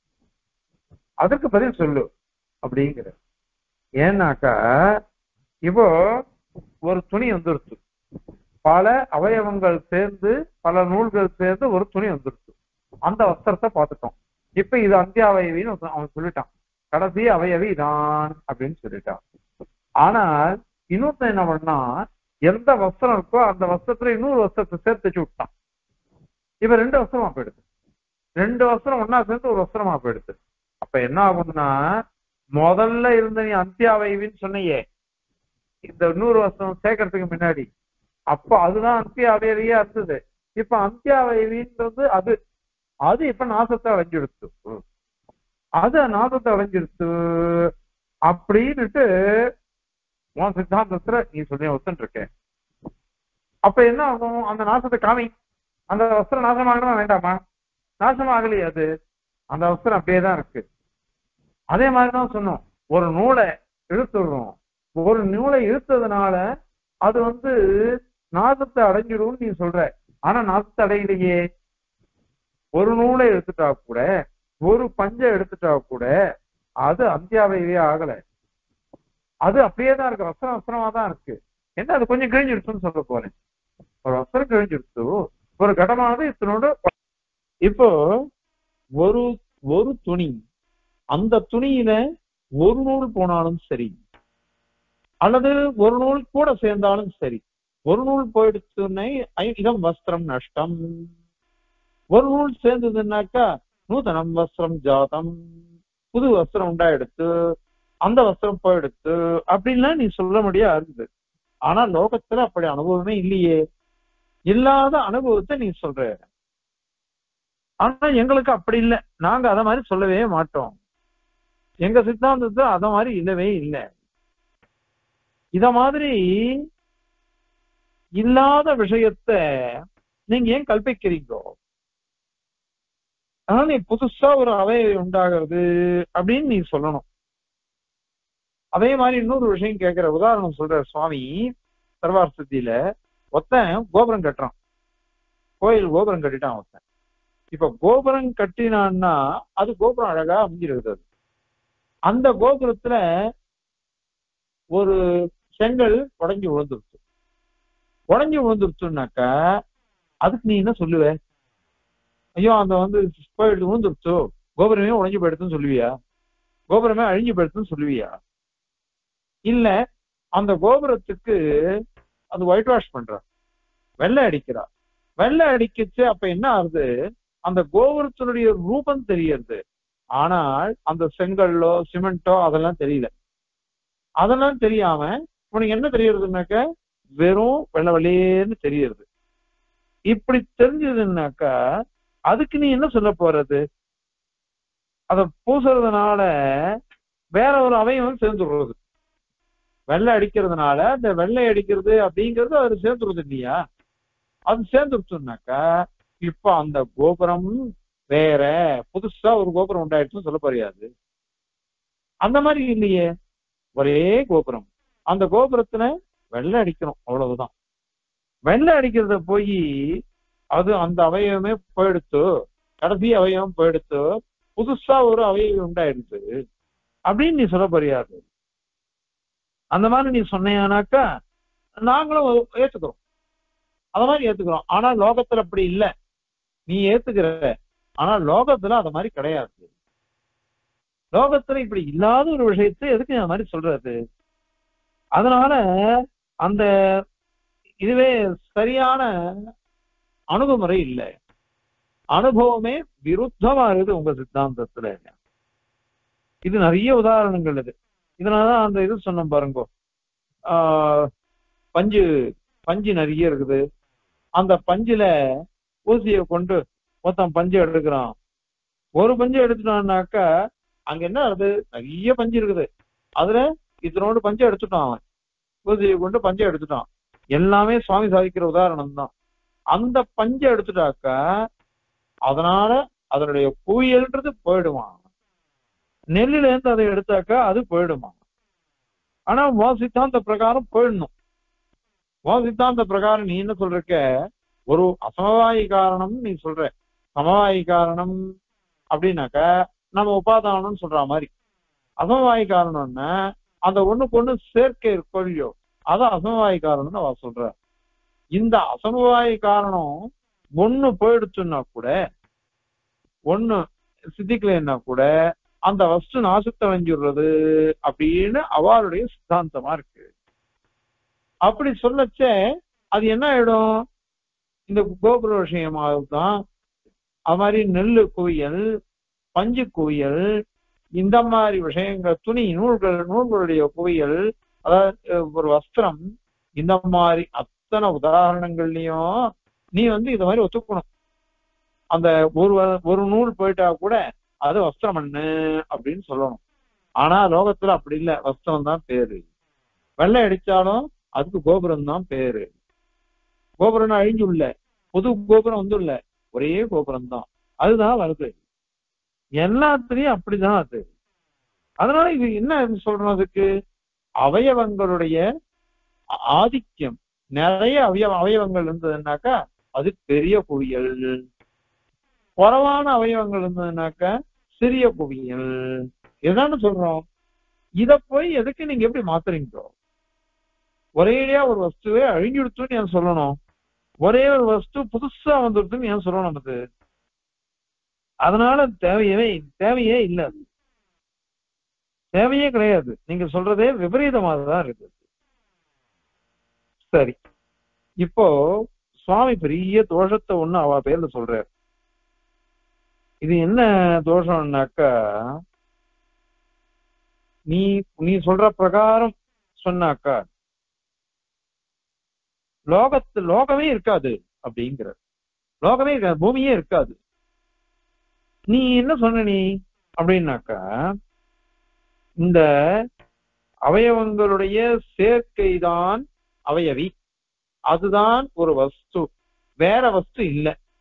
அதுக்கு பதில் சொல்லு அப்படிங்கிற ஏன்னாக்கா இப்போ ஒரு துணி வந்துருச்சு பல அவயவங்கள் சேர்ந்து பல நூல்கள் சேர்ந்து ஒரு துணி வந்துருச்சு அந்த வஸ்திரத்தை பார்த்துட்டோம் இப்ப இது அந்தியாவயவின்னு ஒருத்தன் அவன் சொல்லிட்டான் கடைசி அவயவி தான் அப்படின்னு சொல்லிட்டான் ஆனால் இன்னொருத்தன் என்ன பண்ணா எந்த வஸ்திரம் இருக்கோ அந்த வஸ்திரத்துல இன்னொரு வஸ்திரத்தை சேர்த்து வச்சு விட்டான் இப்ப ரெண்டு வஸ்திரமா போயிடுது ரெண்டு வஸ்திரம் ஒன்னா சேர்ந்து ஒரு வஸ்திரமா போயிடுது அப்ப என்ன ஆகும்னா முதல்ல இருந்த நீ அந்தியாவயவின்னு சொன்னியே இந்த நூறு வஸ்திரம் சேர்க்கறதுக்கு முன்னாடி அப்ப அதுதான் அந்திய அவயவியா இருந்தது இப்ப அந்தியாவயவின்றது அது அது இப்ப நாசத்தை அடைஞ்சிடுத்து அது நாசத்தை அடைஞ்சிடுத்து அப்படின்னுட்டு உன் சித்தாந்தத்துல நீ சொல்லி ஒத்துட்டு இருக்க அப்ப என்ன ஆகும் அந்த நாசத்தை காமி அந்த வஸ்திரம் நாசமாகணுமா வேண்டாமா நாசமாகலையே அது அந்த வஸ்திரம் அப்படியே தான் இருக்கு அதே மாதிரிதான் சொன்னோம் ஒரு நூலை இழுத்துடுறோம் ஒரு நூலை இழுத்ததுனால அது வந்து நாசத்தை அடைஞ்சிடும் நீ சொல்ற ஆனா நாசத்தை அடையலையே ஒரு நூலை எடுத்துட்டா கூட ஒரு பஞ்ச எடுத்துட்டா கூட அது அந்தியாவையே ஆகல அது அப்படியே தான் இருக்கு வஸ்திரம் வஸ்திரமா தான் இருக்கு என்ன அது கொஞ்சம் கிழிஞ்சிடுச்சுன்னு சொல்ல போறேன் ஒரு வஸ்திரம் கிழிஞ்சிடுச்சு ஒரு கடமானது இத்தனோட இப்போ ஒரு ஒரு துணி அந்த துணியில ஒரு நூல் போனாலும் சரி அல்லது ஒரு நூல் கூட சேர்ந்தாலும் சரி ஒரு நூல் போயிடுச்சுன்னே ஐ- இதம் வஸ்திரம் நஷ்டம் ஒரு நூல் சேர்ந்ததுன்னாக்கா நூதனம் வஸ்திரம் ஜாதம் புது வஸ்திரம் உண்டாயிடுத்து அந்த வஸ்திரம் போயிடுத்து அப்படின்லாம் நீ சொல்ல முடியாது ஆனா லோகத்துல அப்படி அனுபவமே இல்லையே இல்லாத அனுபவத்தை நீ சொல்ற ஆனா எங்களுக்கு அப்படி இல்லை நாங்க அத மாதிரி சொல்லவே மாட்டோம் எங்க சித்தாந்தத்துல அத மாதிரி இல்லவே இல்லை இத மாதிரி இல்லாத விஷயத்த நீங்க ஏன் கல்பிக்கிறீங்கோ அதனால நீ புதுசா ஒரு அவையை உண்டாகிறது அப்படின்னு நீ சொல்லணும் அதே மாதிரி இன்னொரு விஷயம் கேட்கிற உதாரணம் சொல்ற சுவாமி சர்வார்த்தத்தில ஒருத்தன் கோபுரம் கட்டுறான் கோயில் கோபுரம் கட்டிட்டான் ஒருத்தன் இப்ப கோபுரம் கட்டினான்னா அது கோபுரம் அழகா அமைஞ்சிருக்குது அது அந்த கோபுரத்துல ஒரு செங்கல் உடைஞ்சு விழுந்துருச்சு உடைஞ்சு விழுந்துருச்சுனாக்கா அதுக்கு நீ என்ன சொல்லுவ ஐயோ அந்த வந்து போயிட்டு விழுந்துருச்சோ கோபுரமே உடைஞ்சு போயிடுதுன்னு சொல்லுவியா கோபுரமே அழிஞ்சு போயிடுதுன்னு சொல்லுவியா இல்ல அந்த கோபுரத்துக்கு அது ஒயிட் வாஷ் பண்றா வெள்ளை அடிக்கிறா வெள்ளை அடிக்கச்சு அப்ப என்ன ஆகுது அந்த கோபுரத்தினுடைய ரூபம் தெரியறது ஆனால் அந்த செங்கல்லோ சிமெண்டோ அதெல்லாம் தெரியல அதெல்லாம் தெரியாம உனக்கு என்ன தெரியறதுனாக்க வெறும் வெள்ளை வெளியேன்னு தெரியறது இப்படி தெரிஞ்சதுன்னாக்கா அதுக்கு நீ என்ன சொல்ல போறது அத பூசுறதுனால வேற ஒரு அவயம் சேர்ந்துடுறது வெள்ளை அடிக்கிறதுனால அந்த வெள்ளை அடிக்கிறது அப்படிங்கிறது அது சேர்ந்துருது இல்லையா அது சேர்ந்துருச்சுனாக்கா இப்ப அந்த கோபுரம் வேற புதுசா ஒரு கோபுரம் உண்டாயிடுச்சுன்னு சொல்ல போறியாது அந்த மாதிரி இல்லையே ஒரே கோபுரம் அந்த கோபுரத்துல வெள்ளை அடிக்கணும் அவ்வளவுதான் வெள்ளை அடிக்கிறத போய் அது அந்த அவயவமே போயிடுத்து கடைசி அவயவம் போயிடுத்து புதுசா ஒரு அவயவம் உண்டாயிடுச்சு அப்படின்னு நீ சொல்ல போறியாது அந்த மாதிரி நீ சொன்னீங்கன்னாக்கா நாங்களும் ஏத்துக்கிறோம் அத மாதிரி ஏத்துக்கிறோம் ஆனா லோகத்துல அப்படி இல்ல நீ ஏத்துக்கிற ஆனா லோகத்துல அது மாதிரி கிடையாது லோகத்துல இப்படி இல்லாத ஒரு விஷயத்தை எதுக்கு அந்த மாதிரி சொல்றது அதனால அந்த இதுவே சரியான அணுகுமுறை இல்லை அனுபவமே விருத்தமா இருக்குது உங்க சித்தாந்தத்துல இது நிறைய உதாரணங்கள் இது இதனாலதான் அந்த இது சொன்னோம் பாருங்க ஆஹ் பஞ்சு பஞ்சு நிறைய இருக்குது அந்த பஞ்சுல ஊசியை கொண்டு மொத்தம் பஞ்சு எடுக்கிறான் ஒரு பஞ்சு எடுத்துட்டான்னாக்கா அங்க என்ன வருது நிறைய பஞ்சு இருக்குது அதுல இத்தனோடு பஞ்சு எடுத்துட்டான் அவன் ஊசியை கொண்டு பஞ்சை எடுத்துட்டான் எல்லாமே சுவாமி சாதிக்கிற உதாரணம் தான் அந்த பஞ்சை எடுத்துட்டாக்கா அதனால அதனுடைய குவியல்ன்றது போயிடுவான் நெல்லுல இருந்து அதை எடுத்தாக்கா அது போயிடுமா ஆனா உன் சித்தாந்த பிரகாரம் போயிடணும் உன் சித்தாந்த பிரகாரம் நீ என்ன சொல்றக்க ஒரு அசமவாயி காரணம் நீ சொல்ற சமவாயி காரணம் அப்படின்னாக்க நம்ம உபாதானம்னு சொல்ற மாதிரி அசமவாயி காரணம்னா அந்த ஒண்ணுக்கு ஒண்ணு சேர்க்கை கொள்ளியோ அதான் அசமவாயி காரணம்னு அவ சொல்ற இந்த அசமவாயி காரணம் ஒண்ணு போயிடுச்சுன்னா கூட ஒண்ணு சித்திக்கலைன்னா கூட அந்த வஸ்து நாசத்தை வஞ்சுடுறது அப்படின்னு அவளுடைய சித்தாந்தமா இருக்கு அப்படி சொல்லச்சே அது என்ன ஆயிடும் இந்த கோபுர விஷயமாகத்தான் அது மாதிரி நெல்லு குவியல் பஞ்சு குவியல் இந்த மாதிரி விஷயங்கள் துணி நூல்கள் நூல்களுடைய குவியல் அதாவது ஒரு வஸ்திரம் இந்த மாதிரி அத்தனை உதாரணங்கள்லயும் நீ வந்து இந்த மாதிரி ஒத்துக்கணும் அந்த ஒரு ஒரு நூல் போயிட்டா கூட அது வஸ்திரம் மண்ணு அப்படின்னு சொல்லணும் ஆனா லோகத்துல அப்படி இல்ல வஸ்திரம் தான் பேரு வெள்ளை அடிச்சாலும் அதுக்கு கோபுரம் தான் பேரு கோபுரம் அழிஞ்சு இல்ல புது கோபுரம் வந்து இல்ல ஒரே கோபுரம் தான் அதுதான் வருது எல்லாத்துலயும் அப்படிதான் அது அதனால இது என்ன சொல்றோம் அதுக்கு அவயவங்களுடைய ஆதிக்கம் நிறைய அவயவ அவயவங்கள் இருந்ததுன்னாக்கா அது பெரிய குவியல் குறைவான அவயவங்கள் இருந்ததுனாக்கா சிறிய குவியல் எதான்னு சொல்றோம் இத போய் எதுக்கு நீங்க எப்படி மாத்துறீங்களோ ஒரேடியா ஒரு வஸ்துவே அழிஞ்சுடுத்துன்னு ஏன் சொல்லணும் ஒரே ஒரு வஸ்து புதுசா வந்துடுதுன்னு ஏன் சொல்லணும் அது அதனால தேவையவே தேவையே இல்ல அது தேவையே கிடையாது நீங்க சொல்றதே விபரீதமாக தான் இருக்குது சரி இப்போ சுவாமி பெரிய தோஷத்தை ஒண்ணு அவ பேர்ல சொல்றாரு இது என்ன தோஷம்னாக்கா நீ நீ சொல்ற பிரகாரம் சொன்னாக்கா லோகத்து லோகமே இருக்காது அப்படிங்கிற லோகமே இருக்காது பூமியே இருக்காது நீ என்ன சொன்ன நீ அப்படின்னாக்கா இந்த அவயவங்களுடைய சேர்க்கை தான் அவயவி அதுதான் ஒரு வஸ்து வேற வஸ்து இல்லை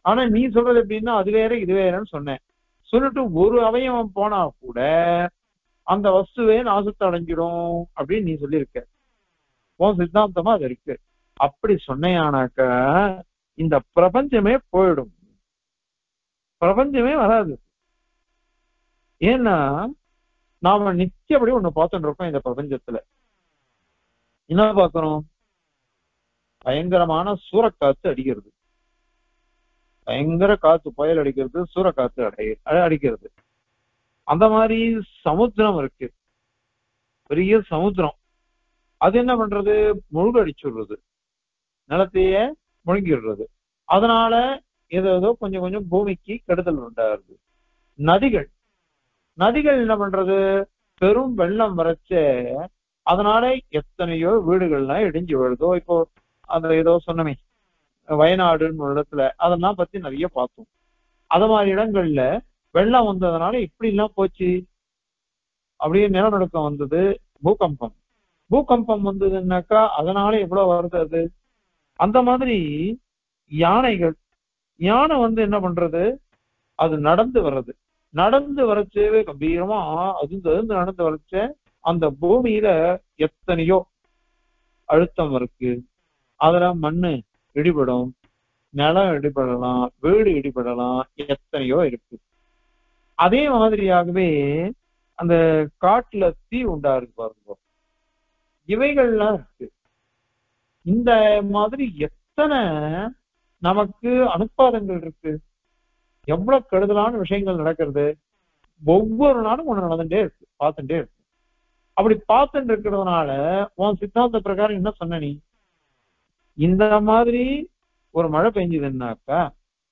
ஆனா நீ சொல்றது எப்படின்னா அது வேற இது வேறன்னு சொன்னேன் சொல்லிட்டு ஒரு அவயவம் போனா கூட அந்த வஸ்துவே நாசத்தை அடைஞ்சிடும் அப்படின்னு நீ சொல்லியிருக்க உன் சித்தாந்தமா அது இருக்கு அப்படி சொன்னேயானாக்க இந்த பிரபஞ்சமே போயிடும் பிரபஞ்சமே வராது ஏன்னா நாம நிச்சயப்படி ஒண்ணு பார்த்துட்டு இருக்கோம் இந்த பிரபஞ்சத்துல என்ன பார்க்கிறோம் பயங்கரமான சூறக்காத்து அடிக்கிறது பயங்கர காத்து புயல் அடிக்கிறது சூறக்காத்து அடை அடிக்கிறது அந்த மாதிரி சமுத்திரம் இருக்கு பெரிய சமுத்திரம் அது என்ன பண்றது முழுக அடிச்சுடுறது நிலத்தையே முழுங்கிடுறது அதனால ஏதோ ஏதோ கொஞ்சம் கொஞ்சம் பூமிக்கு கெடுதல் உண்டாகுது நதிகள் நதிகள் என்ன பண்றது பெரும் வெள்ளம் வரைச்ச அதனால எத்தனையோ வீடுகள்லாம் இடிஞ்சு விழுதோ இப்போ அந்த ஏதோ சொன்னமே வயநாடுன்னு ஒரு இடத்துல அதெல்லாம் பத்தி நிறைய பார்த்தோம் அத மாதிரி இடங்கள்ல வெள்ளம் வந்ததுனால இப்படி எல்லாம் போச்சு அப்படியே நிலநடுக்கம் வந்தது பூகம்பம் பூகம்பம் வந்ததுன்னாக்கா அதனால எவ்வளவு வருது அது அந்த மாதிரி யானைகள் யானை வந்து என்ன பண்றது அது நடந்து வர்றது நடந்து வரச்சேவே கம்பீரமா அதுந்து அதுந்து நடந்து வரச்ச அந்த பூமியில எத்தனையோ அழுத்தம் இருக்கு அதுல மண்ணு இடிபடும் நிலம் இடிபடலாம் வீடு இடிபடலாம் எத்தனையோ இருக்கு அதே மாதிரியாகவே அந்த காட்டுல தீ உண்டா இருக்கு பாருங்க இவைகள்லாம் இருக்கு இந்த மாதிரி எத்தனை நமக்கு அனுப்பாதங்கள் இருக்கு எவ்வளவு கெடுதலான விஷயங்கள் நடக்கிறது ஒவ்வொரு நாளும் ஒண்ணு நடந்துட்டே இருக்கு பார்த்துட்டே இருக்கு அப்படி பார்த்துட்டு இருக்கிறதுனால உன் சித்தாந்த பிரகாரம் என்ன சொன்ன நீ இந்த மாதிரி ஒரு மழை பெஞ்சதுன்னாக்கா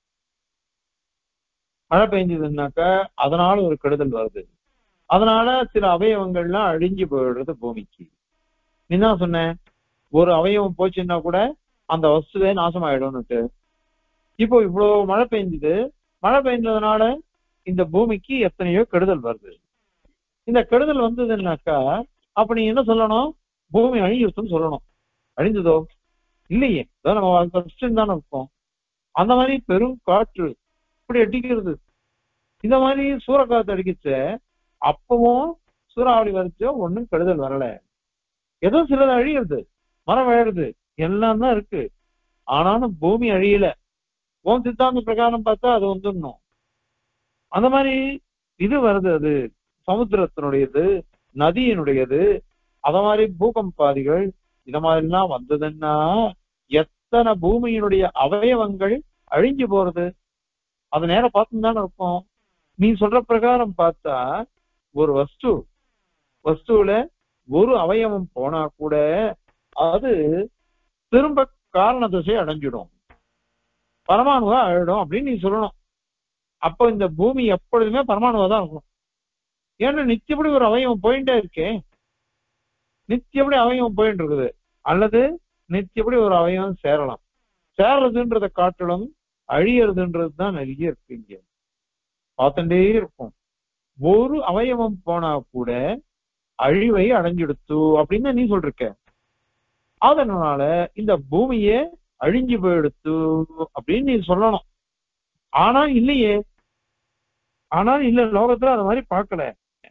மழை பெஞ்சதுன்னாக்கா அதனால ஒரு கெடுதல் வருது அதனால சில அவயவங்கள்லாம் அழிஞ்சு போயிடுறது பூமிக்கு நீ தான் சொன்ன ஒரு அவயவம் போச்சுன்னா கூட அந்த வஸ்துவே நாசமாயிடும்னுட்டு இப்போ இவ்வளவு மழை பெஞ்சுது மழை பெஞ்சதுனால இந்த பூமிக்கு எத்தனையோ கெடுதல் வருது இந்த கெடுதல் வந்ததுன்னாக்கா அப்ப நீ என்ன சொல்லணும் பூமி அழிஞ்சிருச்சுன்னு சொல்லணும் அழிஞ்சதோ இல்லையே இதோ நம்ம கஷ்டம் தானே இருக்கோம் அந்த மாதிரி பெரும் காற்று இப்படி அடிக்கிறது இந்த மாதிரி சூறக்காத்து அடிக்கிச்ச அப்பவும் சூறாவளி வரைச்சோ ஒண்ணும் கெடுதல் வரல ஏதோ சிலது அழியுது மரம் விழருது எல்லாம் தான் இருக்கு ஆனாலும் பூமி அழியல உன் சித்தாந்த பிரகாரம் பார்த்தா அது வந்துடணும் அந்த மாதிரி இது வருது அது சமுத்திரத்தினுடையது நதியினுடையது அத மாதிரி பூகம்பாதிகள் இத மாதிரிலாம் வந்ததுன்னா எத்தனை பூமியினுடைய அவயவங்கள் அழிஞ்சு போறது அது நேரம் பார்த்து தானே இருக்கும் நீ சொல்ற பிரகாரம் பார்த்தா ஒரு வஸ்து வஸ்துல ஒரு அவயவம் போனா கூட அது திரும்ப காரண திசை அடைஞ்சிடும் பரமாணுவா ஆயிடும் அப்படின்னு நீ சொல்லணும் அப்போ இந்த பூமி எப்பொழுதுமே பரமாணுவா தான் இருக்கும் ஏன்னா நித்தியப்படி ஒரு அவயவம் போயிட்டே இருக்கே நித்தியப்படி அவயவம் போயிட்டு இருக்குது அல்லது நித்தியப்படி ஒரு அவயவம் சேரலாம் சேர்றதுன்றத காட்டிலும் அழியறதுன்றது தான் நிறைய இருக்கு இங்க பார்த்துட்டே இருக்கும் ஒரு அவயவம் போனா கூட அழிவை அடைஞ்சிடுத்து அப்படின்னு நீ சொல்றிருக்க அதனால இந்த பூமியே அழிஞ்சு போயிடுத்து அப்படின்னு நீ சொல்லணும் ஆனா இல்லையே ஆனால் இல்ல லோகத்துல அது மாதிரி பார்க்கல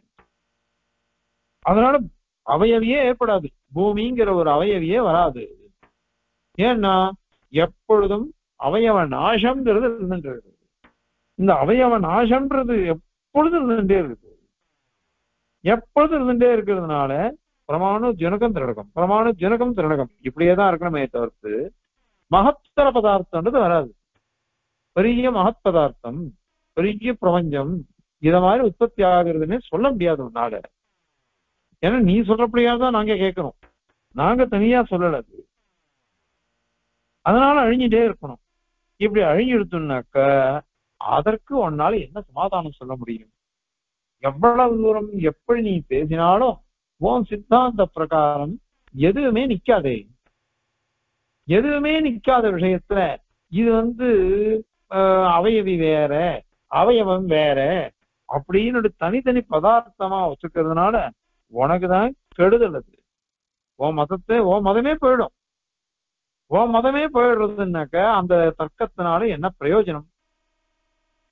அதனால அவயவியே ஏற்படாது பூமிங்கிற ஒரு அவயவியே வராது ஏன்னா எப்பொழுதும் அவயவ நாசம்ங்கிறது இருந்துட்டு இருக்குது இந்த அவயவ நாசம்ன்றது எப்பொழுதும் இருந்துட்டே இருக்குது எப்பொழுதும் இருந்துட்டே இருக்கிறதுனால பிரமாணு ஜனகம் திரடகம் பிரமாணு ஜனகம் திரடகம் இப்படியே தான் இருக்கணுமே தவிர்த்து மகத்தர பதார்த்தம்ன்றது வராது பெரிய மகத் பதார்த்தம் பெரிய பிரபஞ்சம் இத மாதிரி உற்பத்தி ஆகுறதுன்னு சொல்ல முடியாது உன்னால ஏன்னா நீ சொல்றபடியா தான் நாங்க கேட்கிறோம் நாங்க தனியா சொல்லல அது அதனால அழிஞ்சிட்டே இருக்கணும் இப்படி அழிஞ்சிடுத்துனாக்க அதற்கு உன்னால என்ன சமாதானம் சொல்ல முடியும் எவ்வளவு தூரம் எப்படி நீ பேசினாலும் உன் சித்தாந்த பிரகாரம் எதுவுமே நிக்காதே எதுவுமே நிக்காத விஷயத்துல இது வந்து ஆஹ், அவயவி வேற அவயவம் வேற அப்படின்னு தனித்தனி பதார்த்தமா வச்சுக்கிறதுனால உனக்குதான் கெடுதல் அது உன் மதத்தை உன் மதமே போயிடும் உன் மதமே போயிடுறதுன்னாக்க அந்த தர்க்கத்தினால என்ன பிரயோஜனம்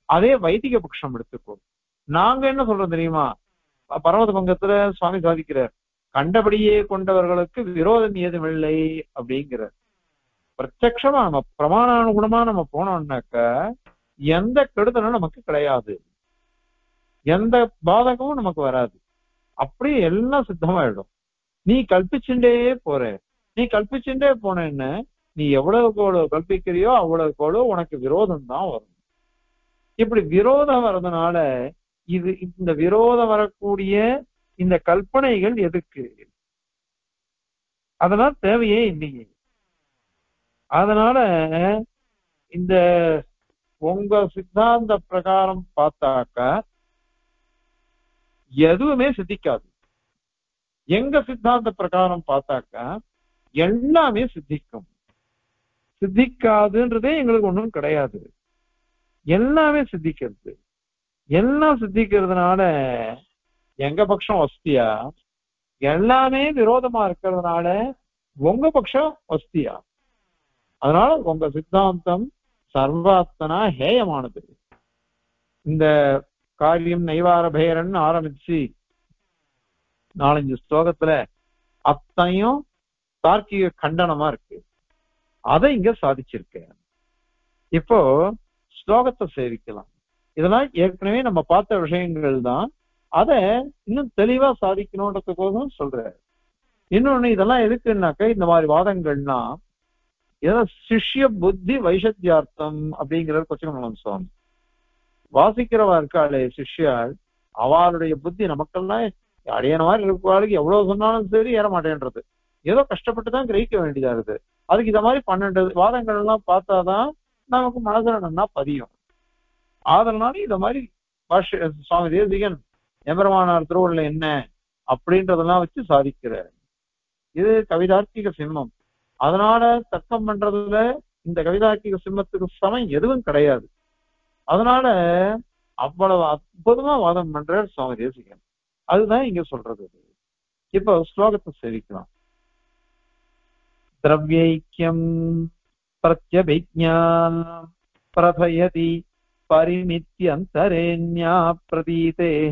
அதே வைதிக பட்சம் எடுத்துக்கோ நாங்க என்ன சொல்றோம் தெரியுமா பரமத பங்கத்துல சுவாமி சாதிக்கிறார் கண்டபடியே கொண்டவர்களுக்கு விரோதம் ஏதுமில்லை அப்படிங்கிறார் பிரத்யக்ஷமா நம்ம பிரமாணானுகுணமா நம்ம போனோம்னாக்க எந்த கெடுதலும் நமக்கு கிடையாது எந்த பாதகமும் நமக்கு வராது அப்படியே எல்லாம் சித்தமாயிடும் நீ கல்பிச்சுட்டே போற நீ கல்பிச்சுட்டே போனேன்னு நீ எவ்வளவுக்கு எவ்வளவு கல்பிக்கிறியோ அவ்வளவுக்கு அவ்வளவு உனக்கு விரோதம் தான் வரும் இப்படி விரோதம் வர்றதுனால இது இந்த விரோதம் வரக்கூடிய இந்த கல்பனைகள் எதுக்கு அதெல்லாம் தேவையே இல்லையே அதனால இந்த உங்க சித்தாந்த பிரகாரம் பார்த்தாக்கா எதுவுமே சித்திக்காது எங்க சித்தாந்த பிரகாரம் பார்த்தாக்கா எல்லாமே சித்திக்கும் சித்திக்காதுன்றதே எங்களுக்கு ஒண்ணும் கிடையாது எல்லாமே சித்திக்கிறது எல்லாம் சித்திக்கிறதுனால எங்க பட்சம் வசதியா எல்லாமே விரோதமா இருக்கிறதுனால உங்க பட்சம் வசதியா அதனால உங்க சித்தாந்தம் சர்வாத்தனா ஹேயமானது இந்த காரியம் நைவார பேரன் ஆரம்பிச்சு நாலஞ்சு ஸ்லோகத்துல அத்தனையும் தார்க்கிக கண்டனமா இருக்கு அதை இங்க சாதிச்சிருக்க இப்போ ஸ்லோகத்தை சேவிக்கலாம் இதெல்லாம் ஏற்கனவே நம்ம பார்த்த விஷயங்கள் தான் அதை இன்னும் தெளிவா சாதிக்கணுன்றதுக்கோசம் சொல்றாரு இன்னொன்னு இதெல்லாம் எதுக்குன்னாக்க இந்த மாதிரி வாதங்கள்னா ஏதோ சிஷ்ய புத்தி வைசத்தியார்த்தம் அப்படிங்கிறது கொச்சமங்கலம் சுவாமி வாசிக்கிறவா இருக்காளே சிஷ்யாள் அவளுடைய புத்தி நமக்கெல்லாம் அடையன மாதிரி இருக்கிறவாளுக்கு எவ்வளவு சொன்னாலும் சரி ஏற மாட்டேன்றது ஏதோ கஷ்டப்பட்டு தான் கிரகிக்க வேண்டியதா இருக்கு அதுக்கு இத மாதிரி பன்னெண்டு வாதங்கள் எல்லாம் பார்த்தாதான் நமக்கு மனசுல நல்லா பதியும் அதனால இத மாதிரி பாஷ சுவாமி தேசிகன் எம்பெருமானார் திருவுள்ள என்ன அப்படின்றதெல்லாம் வச்சு சாதிக்கிறார் இது கவிதார்த்திக சிம்மம் அதனால தர்க்கம் பண்றதுல இந்த கவிதார்த்திக சிம்மத்துக்கு சமம் எதுவும் கிடையாது அதனால அவ்வளவு அற்புதமா வாதம் பண்றார் சுவாமி தேசிகன் அதுதான் இங்க சொல்றது இப்ப ஸ்லோகத்தை சேவிக்கலாம் திரவியைக்கியம் பிரத்யபிஜா பிரதயதி परिमित्यन्तरेण्या प्रतीतेः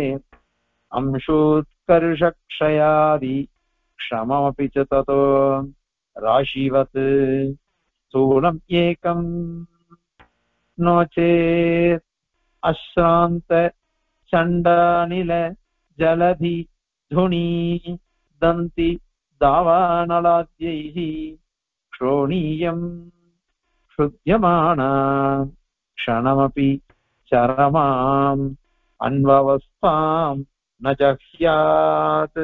अंशोत्कर्षक्षयादि क्षममपि च ततो राशिवत् स्थूलम् एकम् नो चेत् अश्रान्त चण्डानिल जलधि धुनी दन्ति दावानलाद्यैः क्षोणीयम् शुध्यमाना क्षणमपि चरमाम् अन्ववस्थाम् न जह्यात्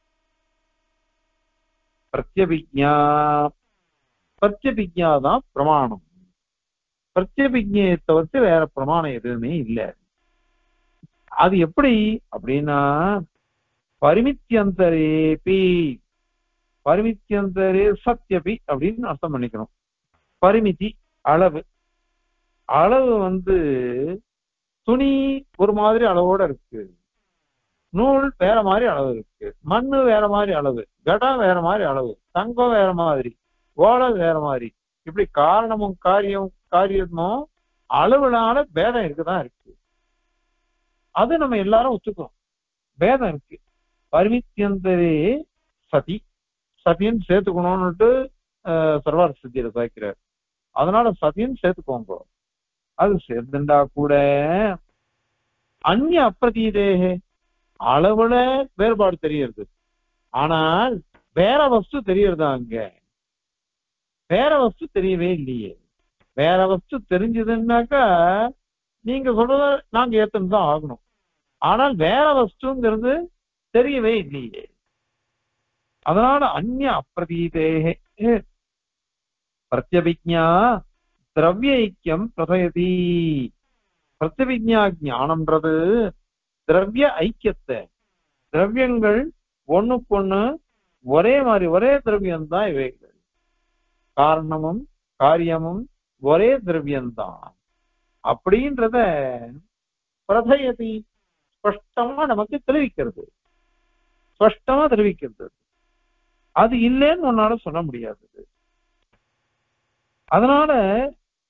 பிரத்யபிக்ஞா பிரத்யபிக்ஞா தான் பிரமாணம் பிரத்யபிக்ஞையை தவிர்த்து வேற பிரமாணம் எதுவுமே இல்லை அது எப்படி அப்படின்னா பரிமித்தியந்தரேபி பரிமித்தியந்தரே சத்யபி அப்படின்னு அர்த்தம் பண்ணிக்கணும் பரிமிதி அளவு அளவு வந்து துணி ஒரு மாதிரி அளவோட இருக்கு நூல் வேற மாதிரி அளவு இருக்கு மண்ணு வேற மாதிரி அளவு கடம் வேற மாதிரி அளவு தங்கம் வேற மாதிரி ஓலை வேற மாதிரி இப்படி காரணமும் காரியம் காரியமும் அளவுனால பேதம் இருக்குதான் இருக்கு அது நம்ம எல்லாரும் ஒத்துக்கிறோம் பேதம் இருக்கு பரிமித்தியந்தரே சதி சதின்னு சேர்த்துக்கணும்னுட்டு சர்வார் சித்தியில சாய்க்கிறார் அதனால சதின்னு சேர்த்துக்கோங்க அது சேர்ந்துண்டா கூட அந்நிய அப்பிரதீதேகே அளவுல வேறுபாடு தெரியறது ஆனால் வேற வஸ்து தெரியறதா அங்க வேற வஸ்து தெரியவே இல்லையே வேற வஸ்து தெரிஞ்சதுன்னாக்கா நீங்க சொல்றத நாங்க ஏத்துன்னு தான் ஆகணும் ஆனால் வேற வஸ்துங்கிறது தெரியவே இல்லையே அதனால அந்நிய அப்பிரதீதேகே பிரத்யபிக்ஞா திரவிய ஐக்கியம் பிரதயதி பிரத்யபிக்ஞா ஞானம்ன்றது திரவிய ஐக்கியத்தை திரவியங்கள் ஒண்ணுக்கொண்ணு ஒரே மாதிரி ஒரே திரவியம் தான் இவைகள் காரணமும் காரியமும் ஒரே திரவியம்தான் அப்படின்றத பிரதயதி ஸ்பஷ்டமா நமக்கு தெரிவிக்கிறது ஸ்பஷ்டமா தெரிவிக்கிறது அது இல்லைன்னு உன்னால சொல்ல முடியாது அதனால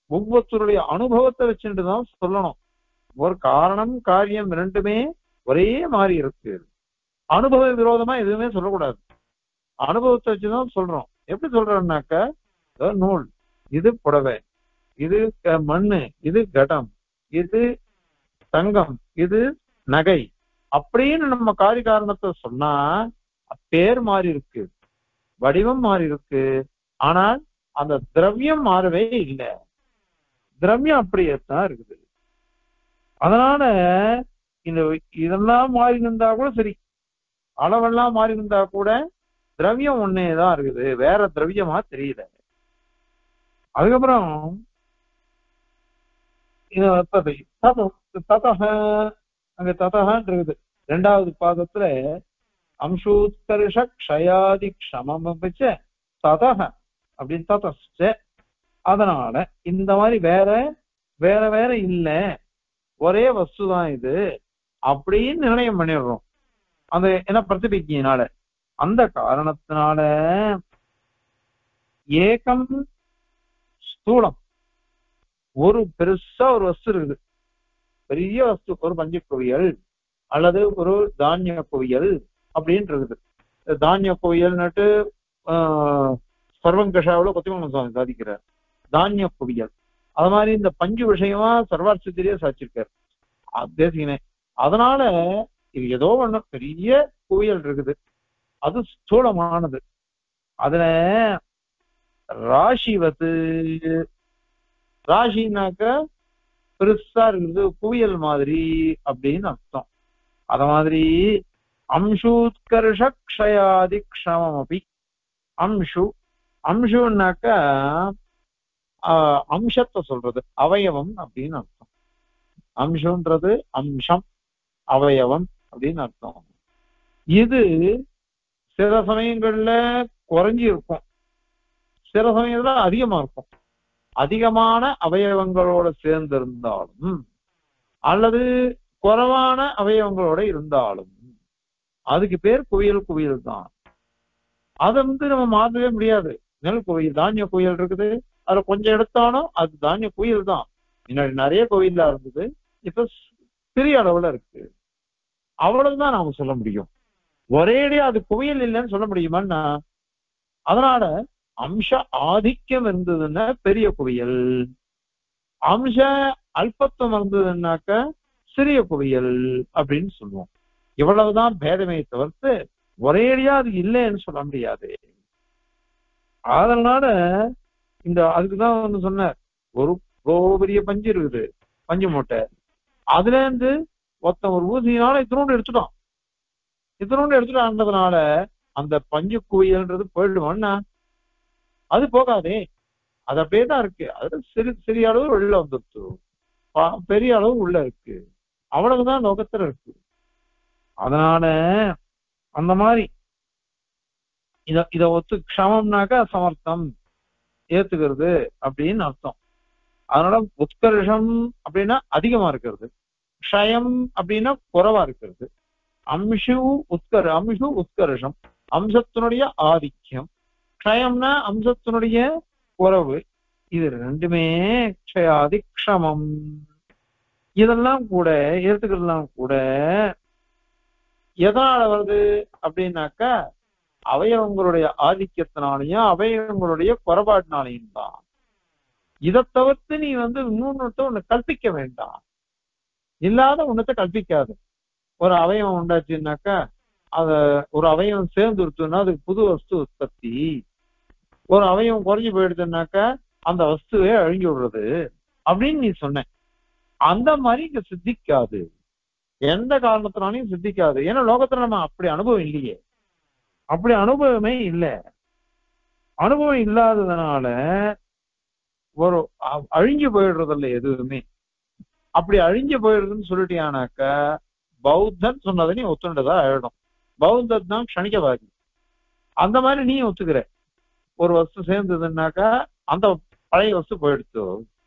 ஒவ்வொருத்தருடைய அனுபவத்தை வச்சுட்டு தான் சொல்லணும் ஒரு காரணம் காரியம் இரண்டுமே ஒரே மாதிரி இருக்கு அனுபவ விரோதமா எதுவுமே சொல்லக்கூடாது அனுபவத்தை வச்சுதான் சொல்றோம் எப்படி சொல்றோம்னாக்க அஹ் நூல் இது புடவை இது க- மண்ணு இது கடம் இது தங்கம் இது நகை அப்படின்னு நம்ம காரி காரணத்தை சொன்னா பேர் மாறி இருக்கு வடிவம் மாறி இருக்கு ஆனால் அந்த திரவியம் மாறவே இல்லை திரவியம் அப்படியே தான் இருக்குது அதனால இந்த இதெல்லாம் மாறி இருந்தா கூட சரி அளவெல்லாம் மாறி இருந்தா கூட திரவியம் ஒன்னே தான் இருக்குது வேற திரவியமா தெரியல அதுக்கப்புறம் இது ததை தத- ததஹ அங்க ததஹன்னு இருக்குது ரெண்டாவது பாதத்துல அம்சூத்கர்ஷ க்ஷயாதி க்ஷமம் வச்ச ததஹ அப்படின்னு ததஸ்ச அதனால இந்த மாதிரி வேற வேற வேற இல்ல ஒரே வஸ்து தான் இது அப்படின்னு நிர்ணயம் பண்ணிடுறோம் அந்த என்ன பிரதிபிக்கியினால அந்த காரணத்தினால ஏகம் ஸ்தூலம் ஒரு பெருசா ஒரு வஸ்து இருக்குது பெரிய வஸ்து ஒரு பஞ்ச குவியல் அல்லது ஒரு தானிய குவியல் அப்படின்னு இருக்குது இந்த தானிய குவியல்னுட்டு ஆஹ், சர்வங்கஷாவுல கொத்திமங்கலம் சுவாமி சாதிக்கிறார் தானிய குவியல் அது மாதிரி இந்த பஞ்சு விஷயமா சர்வார்த்தத்திலேயே சாச்சிருக்காரு தேசிகனே அதனால இது ஏதோ ஒண்ணு பெரிய குவியல் இருக்குது அது ஸ்தூலமானது அதுல ராசி வந்து ராசினாக்க பெருசா இருக்குது குவியல் மாதிரி அப்படின்னு அர்த்தம் அத மாதிரி அம்சூத்கர்ஷ க்ஷயாதி க்ஷமம் அப்படி அம்சு அம்சுன்னாக்க ஆஹ், அம்சத்தை சொல்றது அவயவம் அப்படின்னு அர்த்தம் அம்சம்ன்றது அம்சம் அவயவம் அப்படின்னு அர்த்தம் இது சில சமயங்கள்ல குறைஞ்சி இருக்கும் சில சமயத்துல அதிகமா இருக்கும் அதிகமான அவயவங்களோட சேர்ந்து இருந்தாலும் அல்லது குறைவான அவயவங்களோட இருந்தாலும் அதுக்கு பேர் குவியல் குவியல் தான் அதை வந்து நம்ம மாற்றவே முடியாது நெல் குவியல் தானிய குவியல் இருக்குது அதுல கொஞ்சம் எடுத்தாலும் அது தானிய குவியல் தான் முன்னாடி நிறைய கோயிலா இருந்தது இப்ப சிறிய அளவுல இருக்கு அவ்வளவுதான் நாம சொல்ல முடியும் ஒரேடியா அது குவியல் இல்லைன்னு சொல்ல முடியுமான்னா அதனால அம்ச ஆதிக்கம் இருந்ததுன்னா பெரிய குவியல் அம்ச அல்பத்துவம் இருந்ததுன்னாக்க சிறிய குவியல் அப்படின்னு சொல்லுவோம் இவ்வளவுதான் பேதமே தவிர்த்து ஒரேடியா அது இல்லைன்னு சொல்ல முடியாது அதனால இந்த அதுக்குதான் வந்து சொன்னார் ஒரு இவ்வளோ பெரிய பஞ்சு இருக்குது பஞ்சு மூட்டை அதுல இருந்து ஒருத்தன் ஒரு ஊசியினால இத்தனோண்டு எடுத்துட்டான் இத்தனோண்டு எடுத்துட்டான்றதுனால அந்த பஞ்சு குவியல்ன்றது போயிடுவான்னா அது போகாதே அது அப்படியே தான் இருக்கு அது சிறு சிறிய அளவு வெளில வந்துருச்சு பா- பெரிய அளவு உள்ள இருக்கு அவ்வளவுதான் லோகத்துல இருக்கு அதனால அந்த மாதிரி இத இத ஒத்து க்ஷமம்னாக்கா சமர்த்தம் ஏத்துக்கிறது அப்படின்னு அர்த்தம் அதனால உத்கர்ஷம் அப்படின்னா அதிகமா இருக்கிறது க்ஷயம் அப்படின்னா குறைவா இருக்கிறது அம்சு உத்கர் அம்சு உத்கர்ஷம் அம்சத்தினுடைய ஆதிக்கம் க்ஷயம்னா அம்சத்தினுடைய குறைவு இது ரெண்டுமே க்ஷயாதி க்ஷமம் இதெல்லாம் கூட ஏத்துக்கிறதுலாம் கூட எதனால வருது அப்படின்னாக்கா அவயவங்களுடைய ஆதிக்கத்தினாலையும் அவயவங்களுடைய குறைபாட்டினாலையும் தான் இதை தவிர்த்து நீ வந்து இன்னொன்னு ஒண்ணு கற்பிக்க வேண்டாம் இல்லாத ஒண்ணத்தை கற்பிக்காது ஒரு அவயவம் உண்டாச்சுன்னாக்கா அத ஒரு அவயவம் சேர்ந்து இருக்குன்னா அதுக்கு புது வஸ்து உற்பத்தி ஒரு அவயவம் குறைஞ்சு போயிடுதுன்னாக்கா அந்த வஸ்துவே அழிஞ்சு விடுறது அப்படின்னு நீ சொன்ன அந்த மாதிரி இங்க சித்திக்காது எந்த காரணத்தினாலையும் சித்திக்காது ஏன்னா லோகத்துல நம்ம அப்படி அனுபவம் இல்லையே அப்படி அனுபவமே இல்லை அனுபவம் இல்லாததுனால ஒரு அ- அழிஞ்சு போயிடுறது இல்ல எதுவுமே அப்படி அழிஞ்சு போயிடுதுன்னு சொல்லிட்டியானாக்க பௌத்தன் சொன்னதை நீ ஒத்துண்டதா ஆயிடும் பௌத்தன் தான் க்ஷணிகவாதி அந்த மாதிரி நீ ஒத்துக்கிற ஒரு வஸ்து சேர்ந்ததுன்னாக்கா அந்த பழைய வஸ்து போயிடுச்சு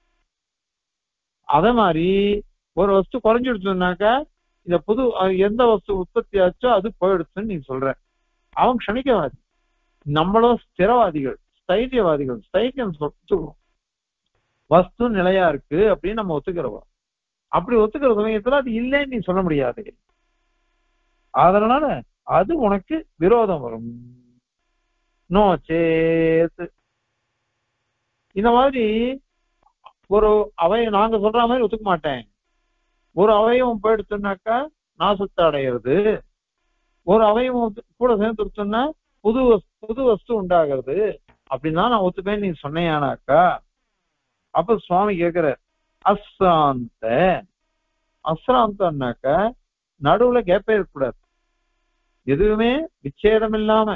அதே மாதிரி ஒரு வஸ்து குறைஞ்சிடுச்சுனாக்கா இந்த புது அஹ், எந்த வஸ்து உற்பத்தி ஆச்சோ அது போயிடுச்சுன்னு நீ சொல்ற அவன் க்ஷணிகவாதி நம்மளும் ஸ்திரவாதிகள் ஸ்தைரியவாதிகள் ஸ்தைரியம் சொல்லுவோம் வஸ்து நிலையா இருக்கு அப்படின்னு நம்ம ஒத்துக்கிறோம் அப்படி ஒத்துக்கிற சமயத்துல அது இல்லைன்னு நீ சொல்ல முடியாது அதனால அது உனக்கு விரோதம் வரும் நோ சேத்து இந்த மாதிரி ஒரு அவைய நாங்க சொல்ற மாதிரி ஒத்துக்க மாட்டேன் ஒரு அவயவம் போயிடுச்சுனாக்கா நாசத்தை அடையிறது ஒரு அவயவம் கூட சேர்ந்து எடுத்தோம்னா புது வஸ்- புது வஸ்து உண்டாகிறது அப்படின்னா நான் ஒத்துப்பேன் நீ சொன்னேனாக்கா அப்ப சுவாமி கேக்குறார் அஸ்ராந்த அஸ்ராந்தம்னாக்க நடுவுல கேப்பே இருக்கக்கூடாது எதுவுமே விச்சேதம் இல்லாம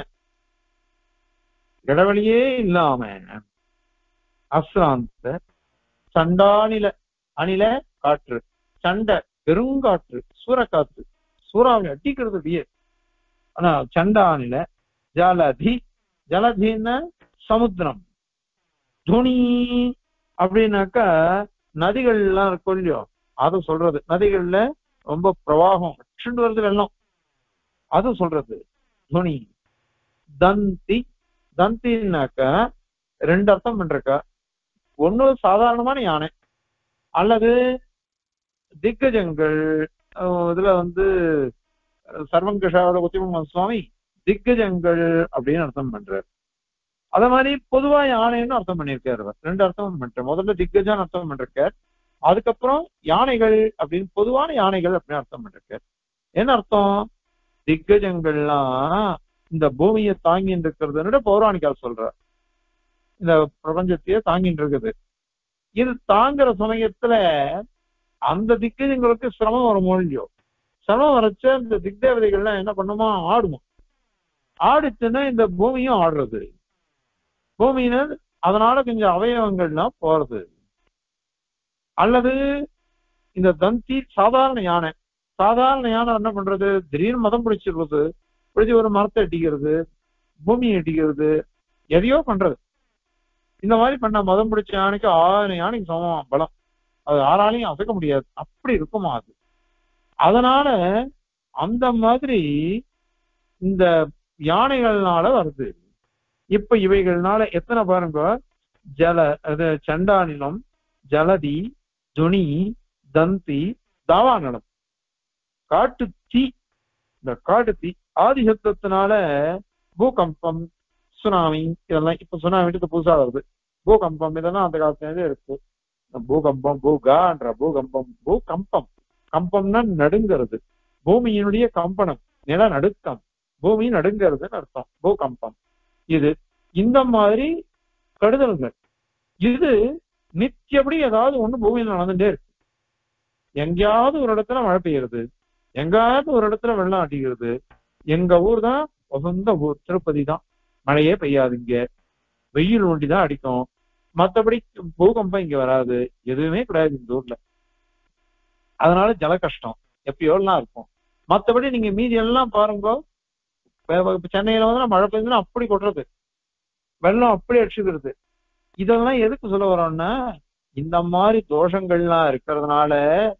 இடைவெளியே இல்லாம அஸ்ராந்த சண்டானில அணில காற்று சண்டை பெருங்காற்று சூறக்காற்று சூறாவளி அடிக்கிறது அப்படியே ஆனா சண்டானில ஜலதி ஜலதின்னா சமுத்திரம் துணி அப்படின்னாக்கா நதிகள் எல்லாம் இருக்கும் இல்லையோ அதை சொல்றது நதிகள்ல ரொம்ப பிரவாகம் அச்சுண்டு வருது வெள்ளம் அது சொல்றது துணி தந்தி தந்தின்னாக்கா ரெண்டு அர்த்தம் பண்றக்கா ஒண்ணு சாதாரணமான யானை அல்லது திக்கஜங்கள் அஹ் இதுல வந்து அஹ் சர்வங்கஷாவோட உத்திம சுவாமி திக்கஜங்கள் அப்படின்னு அர்த்தம் பண்றாரு அத மாதிரி பொதுவா யானைன்னு அர்த்தம் பண்ணியிருக்காரு அவர். ரெண்டு அர்த்தம் பண்றாரு முதல்ல திக்கஜான்னு அர்த்தம் பண்ணிருக்கார் அதுக்கப்புறம் யானைகள் அப்படின்னு பொதுவான யானைகள் அப்படின்னு அர்த்தம் பண்ணிருக்கார் என்ன அர்த்தம் திக்கஜங்கள்லாம் இந்த பூமியை தாங்கின்னு இருக்கிறதுன்னு பௌராணிகால் சொல்றார் இந்த பிரபஞ்சத்தையே தாங்கிட்டு இருக்குது இது தாங்குற சமயத்துல அந்த திக்கஜங்களுக்கு சிரமம் வரும் இல்லையோ சிரமம் வரச்ச இந்த திக்தேவதைகள்லாம் என்ன பண்ணுமா ஆடுமா ஆடிச்சுன்னா இந்த பூமியும் ஆடுறது பூமியினர் அதனால கொஞ்சம் அவயவங்கள்லாம் போறது அல்லது இந்த தந்தி சாதாரண யானை சாதாரண யானை என்ன பண்றது திடீர்னு மதம் பிடிச்சிடுறது பிடிச்சி ஒரு மரத்தை அடிக்கிறது பூமியை அடிக்கிறது எதையோ பண்றது இந்த மாதிரி பண்ண மதம் பிடிச்ச யானைக்கு ஆயிரம் யானைக்கு சமம் பலம் அது யாராலையும் அசைக்க முடியாது அப்படி இருக்குமா அது அதனால அந்த மாதிரி இந்த யானைகள்னால வருது இப்ப இவைகள்னால எத்தனை பாருங்க ஜல அது சண்டானிலம் ஜலதி துணி தந்தி தாவானலம் காட்டு தீ இந்த காட்டு தீ ஆதிசத்தத்தினால பூகம்பம் சுனாமி இதெல்லாம் இப்ப சுனாமிட்டு புதுசா வருது பூகம்பம் இதெல்லாம் அந்த காலத்துல இருக்கு இந்த பூகம்பம் பூகான்ற பூகம்பம் பூகம்பம் கம்பம்னா நடுங்கிறது பூமியினுடைய கம்பனம் நில நடுக்கம் பூமி நடுங்கிறதுன்னு அர்த்தம் பூகம்பம் இது இந்த மாதிரி கடுதல்கள் இது நித்தியப்படி ஏதாவது ஒண்ணு பூமியில நடந்துட்டே இருக்கு எங்கேயாவது ஒரு இடத்துல மழை பெய்யுறது எங்கேயாவது ஒரு இடத்துல வெள்ளம் அடிக்கிறது எங்க ஊர் தான் வசந்த ஊர் திருப்பதி தான் மழையே பெய்யாது இங்க வெயில் ஒண்டி தான் அடிக்கும் மத்தபடி பூகம்பம் இங்க வராது எதுவுமே கிடையாது இந்த ஊர்ல அதனால ஜல கஷ்டம் எப்பயோலாம் இருக்கும் மத்தபடி நீங்க மீதி எல்லாம் பாருங்க இப்ப இப்ப சென்னையில வந்து மழை பெய்யுதுன்னா அப்படி கொட்டுறது வெள்ளம் அப்படி அடிச்சுக்கிறது இதெல்லாம் எதுக்கு சொல்ல வரோம்னா இந்த மாதிரி தோஷங்கள்லாம் இருக்கிறதுனால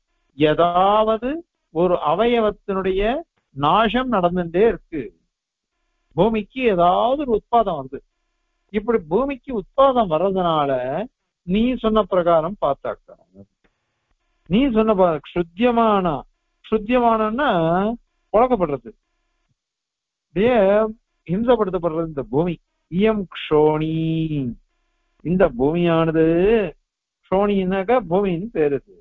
ஏதாவது ஒரு அவயவத்தினுடைய நாசம் நடந்துட்டே இருக்கு பூமிக்கு ஏதாவது ஒரு உத்பாதம் வருது இப்படி பூமிக்கு உத்பாதம் வர்றதுனால நீ சொன்ன பிரகாரம் பார்த்தாக்க நீ சொன்ன பா- சுத்தியமான சுத்தியமானன்னா புழக்கப்படுறது அப்படியே ஹிம்சப்படுத்தப்படுறது இந்த பூமி இயம் க்ஷோணி இந்த பூமியானது க்ஷோணின்னாக்கா பூமின்னு பேரு இது.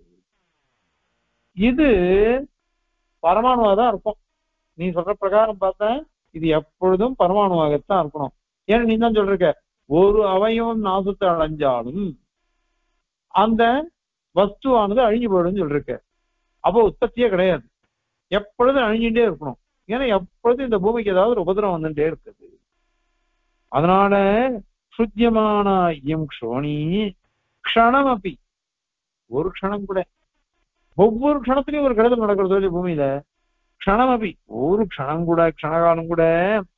இது பரமாணுவா தான் இருக்கும் நீ சொல்ற பிரகாரம் பார்த்தா இது எப்பொழுதும் பரமாணுவாகத்தான் இருக்கணும் ஏன்னா நீ தான் சொல்றிருக்க ஒரு அவயவம் நாசத்தை அடைஞ்சாலும் அந்த வஸ்துவானது அழிஞ்சு போயிடும்னு சொல்லிருக்க அப்போ உற்பத்தியே கிடையாது எப்பொழுதும் அழிஞ்சுட்டே இருக்கணும் ஏன்னா எப்பொழுதும் இந்த பூமிக்கு ஏதாவது ஒரு உபதிரம் வந்துட்டே இருக்குது அதனால சுத்தியமான இயம் க்ஷோணி க்ஷணம் அப்பி ஒரு க்ஷணம் கூட ஒவ்வொரு க்ஷணத்திலையும் ஒரு கெடுதல் நடக்கிறது இல்லையா பூமியில க்ஷணம் அப்பி ஒரு க்ஷணம் கூட க்ஷணகாலம் கூட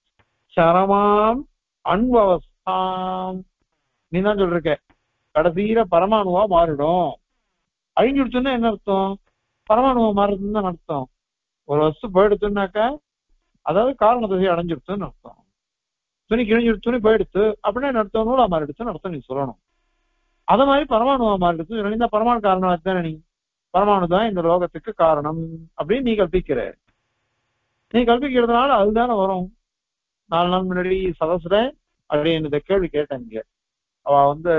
சரமாம் அன்வவஸ்தாம் நீ தான் சொல்றிருக்க கடைசியில பரமாணுவா மாறிடும் அழிஞ்சுடுச்சுன்னா என்ன அர்த்தம் பரமாணுவா மாறுறதுன்னு தான் அர்த்தம் ஒரு வஸ்து போயிடுச்சுன்னாக்கா அதாவது காரண திசை அடைஞ்சிடுச்சுன்னு அர்த்தம் துணி கிழிஞ்சிடுச்சு துணி போயிடுச்சு அப்படின்னா என்ன அர்த்தம் நூலா மாறிடுச்சுன்னு அர்த்தம் நீ சொல்லணும் அத மாதிரி பரமாணுவா மாறிடுச்சு இந்த பரமாணு காரணம் தானே நீ பரமாணு தான் இந்த லோகத்துக்கு காரணம் அப்படின்னு நீ கற்பிக்கிற நீ கற்பிக்கிறதுனால அதுதானே வரும் நாலு நாள் முன்னாடி சதசுல அப்படி இந்த கேள்வி கேட்டேன் இங்க அவ வந்து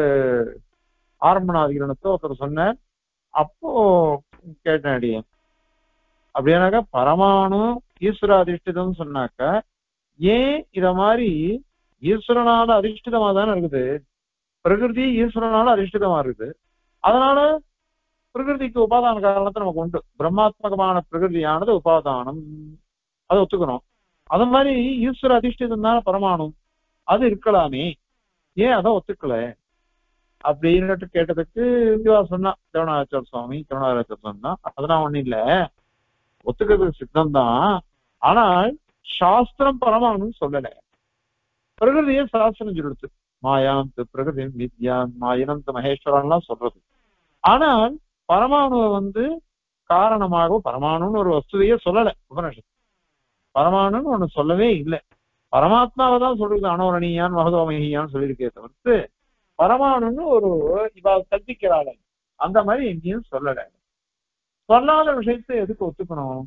ஆரம்பநாதிகரணத்தை ஒருத்தர் சொன்னார் அப்போ கேட்டேன் அடியே அப்படியானாக்கா பரமாணு ஈஸ்வர அதிஷ்டிதம் சொன்னாக்க ஏன் இத மாதிரி ஈஸ்வரனால அதிஷ்டிதமா தானே இருக்குது பிரகிருதி ஈஸ்வரனால அதிஷ்டிதமா இருக்குது அதனால பிரகிருதிக்கு உபாதான காரணத்தை நமக்கு உண்டு பிரம்மாத்மகமான பிரகிருதியானது உபாதானம் அதை ஒத்துக்கணும் அது மாதிரி ஈஸ்வர அதிஷ்டிதம் தானே பரமாணு அது இருக்கலாமே ஏன் அதை ஒத்துக்கல அப்படின்னு கேட்டதுக்கு இவா சொன்னா திருவண்ணாச்சார சுவாமி திருவண்ணாச்சார சொன்னா அதெல்லாம் ஒண்ணும் இல்ல ஒத்துக்கிறது சித்தம் தான் ஆனால் சாஸ்திரம் பரமாணுன்னு சொல்லல பிரகிருதியே சாஸ்திரம் சொல்லிடுது மாயாந்த் பிரகிருதி வித்யான் மாயினந்த் மகேஸ்வரன்லாம் சொல்றது ஆனால் பரமாணுவை வந்து காரணமாக பரமாணுன்னு ஒரு வஸ்துவையே சொல்லல உபனிஷத்து பரமாணுன்னு ஒண்ணு சொல்லவே இல்லை பரமாத்மாவை தான் சொல்றது அனோரணியான் மகதோமகியான்னு சொல்லியிருக்கே தவிர்த்து பரமாணுன்னு ஒரு இவ கற்பிக்கிறாள் அந்த மாதிரி எங்கேயும் சொல்லல சொல்லாத விஷயத்தை எதுக்கு ஒத்துக்கணும்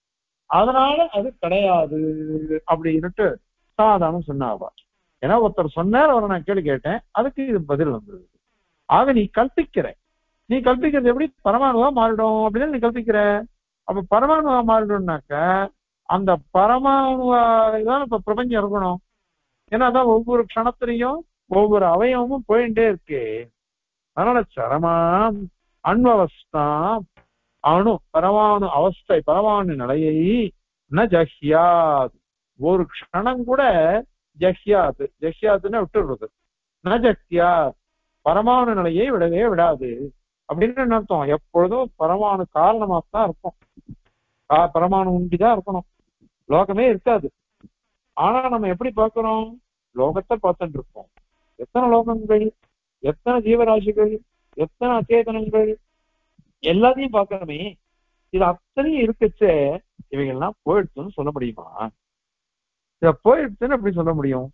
அதனால அது கிடையாது அப்படின்னுட்டு சமாதானம் சொன்னாவா ஏன்னா ஒருத்தர் சொன்னார் அவரை நான் கேள்வி கேட்டேன் அதுக்கு இது பதில் வந்தது ஆக நீ கற்பிக்கிற நீ கற்பிக்கிறது எப்படி பரமாணுவா மாறிடும் அப்படின்னு நீ கற்பிக்கிற அப்ப பரமாணுவா மாறிடும்னாக்க அந்த பரமாணுவா தான் இப்ப பிரபஞ்சம் இருக்கணும் ஏன்னா அதான் ஒவ்வொரு க்ஷணத்திலையும் ஒவ்வொரு அவயவமும் போயிட்டே இருக்கு அதனால சரமாம் அன்வவஸ்தாம் அணு பரமாணு அவஸ்தை பரமாணு நிலையை ந ஜஹ்யாத் ஒரு க்ஷணம் கூட ஜஹ்யாத் ஜஹ்யாத்துன்னு விட்டுடுறது ந ஜஹ்யாத் பரமாணு நிலையை விடவே விடாது அப்படின்னு என்ன அர்த்தம் எப்பொழுதும் பரமாணு காரணமா தான் இருக்கும் ஆ, பரமாணு உண்டிதான் இருக்கணும் லோகமே இருக்காது ஆனா நம்ம எப்படி பார்க்கிறோம் லோகத்தை பார்த்துட்டு இருக்கோம் எத்தனை லோகங்கள் எத்தனை ஜீவராசிகள் எத்தனை அச்சேதனங்கள் எல்லாத்தையும் பார்க்கணுமே இது அத்தனையும் இருக்குச்சே இவைகள்லாம் போயிடுச்சுன்னு சொல்ல முடியுமா இத போயிடுச்சுன்னு எப்படி சொல்ல முடியும்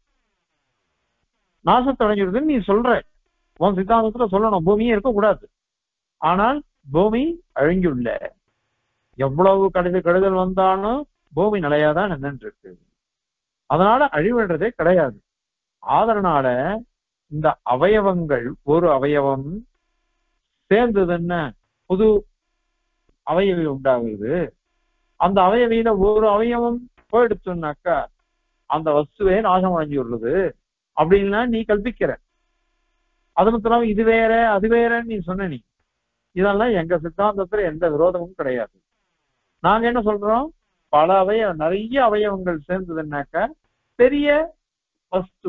நாசத்தடைஞ்சிருதுன்னு நீ சொல்ற உன் சித்தாந்தத்துல சொல்லணும் பூமியே இருக்கக்கூடாது ஆனால் பூமி அழிஞ்சுள்ள எவ்வளவு கடுதல் கடுதல் வந்தாலும் பூமி நிலையாதான் நின்று இருக்கு அதனால அழிவுன்றதே கிடையாது அதனால இந்த அவயவங்கள் ஒரு அவயவம் சேர்ந்ததுன்னா புது அவயவி உண்டாகுது அந்த அவயவியில ஒரு அவயவம் போயிடுச்சுன்னாக்கா அந்த வஸ்துவே நாசம் அடைஞ்சு விடுறது அப்படின்னா நீ கல்பிக்கிற அது மட்டும் இது வேற அது வேறன்னு நீ சொன்ன நீ இதெல்லாம் எங்க சித்தாந்தத்துல எந்த விரோதமும் கிடையாது நாங்க என்ன சொல்றோம் பல அவய நிறைய அவயவங்கள் சேர்ந்ததுன்னாக்கா பெரிய வஸ்து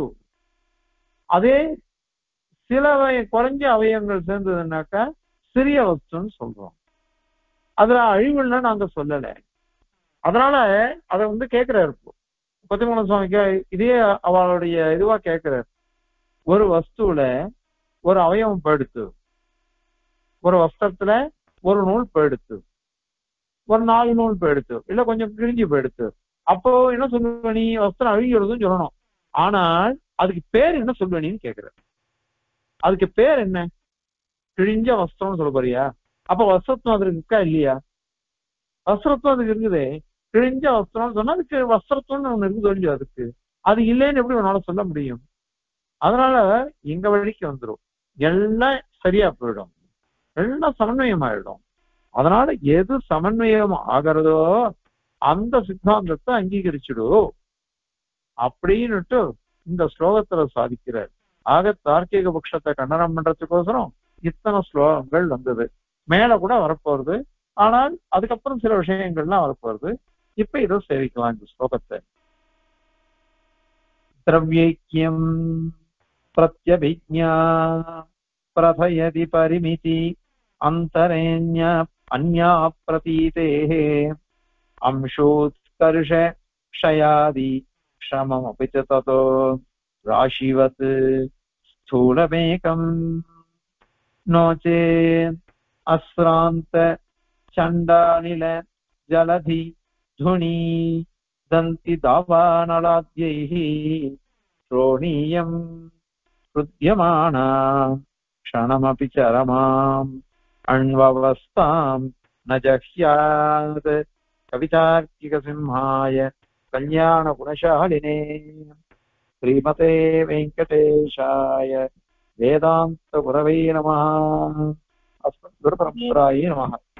அதே சில அவய- குறைஞ்ச அவயவங்கள் சேர்ந்ததுன்னாக்கா சிறிய வஸ்துன்னு சொல்றோம் அதுல அழிவுன்னா நாங்க சொல்லல அதனால அதை வந்து கேட்கிறாரு இப்போ பத்திமூல சுவாமி கே- இதே அவளுடைய இதுவா கேட்கிறாரு ஒரு வஸ்துல ஒரு அவயவம் போயிடுத்து ஒரு வஸ்திரத்துல ஒரு நூல் போயிடுத்து ஒரு நாலு நூல் போயிடுத்து இல்ல கொஞ்சம் கிழிஞ்சு போயிடுத்து அப்போ என்ன சொல்லுவ நீ வஸ்திரம் அழுகிறதுன்னு சொல்லணும் ஆனால் அதுக்கு பேர் என்ன சொல்லுவ நீன்னு கேக்குற அதுக்கு பேர் என்ன கிழிஞ்ச வஸ்திரம்னு சொல்ல போறியா அப்ப வஸ்திரத்துவம் அதுக்கு இருக்கா இல்லையா வஸ்திரத்துவம் அதுக்கு இருக்குதே கிழிஞ்ச வஸ்திரம்னு சொன்னா அதுக்கு வஸ்திரத்துவம்னு ஒண்ணு இருக்குது ஒழிஞ்சு அதுக்கு அது இல்லைன்னு எப்படி உன்னால சொல்ல முடியும் அதனால எங்க வழிக்கு வந்துரும் எல்லாம் சரியா போயிடும் எல்லாம் சமன்வயம் ஆயிடும் அதனால எது சமன்வயம் ஆகிறதோ அந்த சித்தாந்தத்தை அங்கீகரிச்சுடு அப்படின்னுட்டு இந்த ஸ்லோகத்துல சாதிக்கிறார் ஆக தார்க்கிக பட்சத்தை கண்டனம் பண்றதுக்கோசரம் இத்தனை ஸ்லோகங்கள் வந்தது மேல கூட வரப்போறது ஆனால் அதுக்கப்புறம் சில விஷயங்கள்லாம் வரப்போறது இப்ப இதை சேவிக்கலாம் இந்த ஸ்லோகத்தை திரவியக்கியம் பிரத்யபிஜா பிரபயதி பரிமிதி அந்தரேண்ய அந்யா பிரதீதேः अंशोत्कर्ष क्षयादि क्षममपि च ततो राशिवत् स्थूलमेकम् नो चेत् अश्रान्त चण्डानिल जलधि धुनी दन्ति दावानलाद्यैः श्रोणीयम् हृद्यमाना क्षणमपि च रमाम् अण्ववस्थाम् न जह्यात् कवितार्किकसिंहाय कल्याणगुणशालिने श्रीमते वेङ्कटेशाय वेदान्तगुरवे नमः अस्मद्गुरुपरम्परायै नमः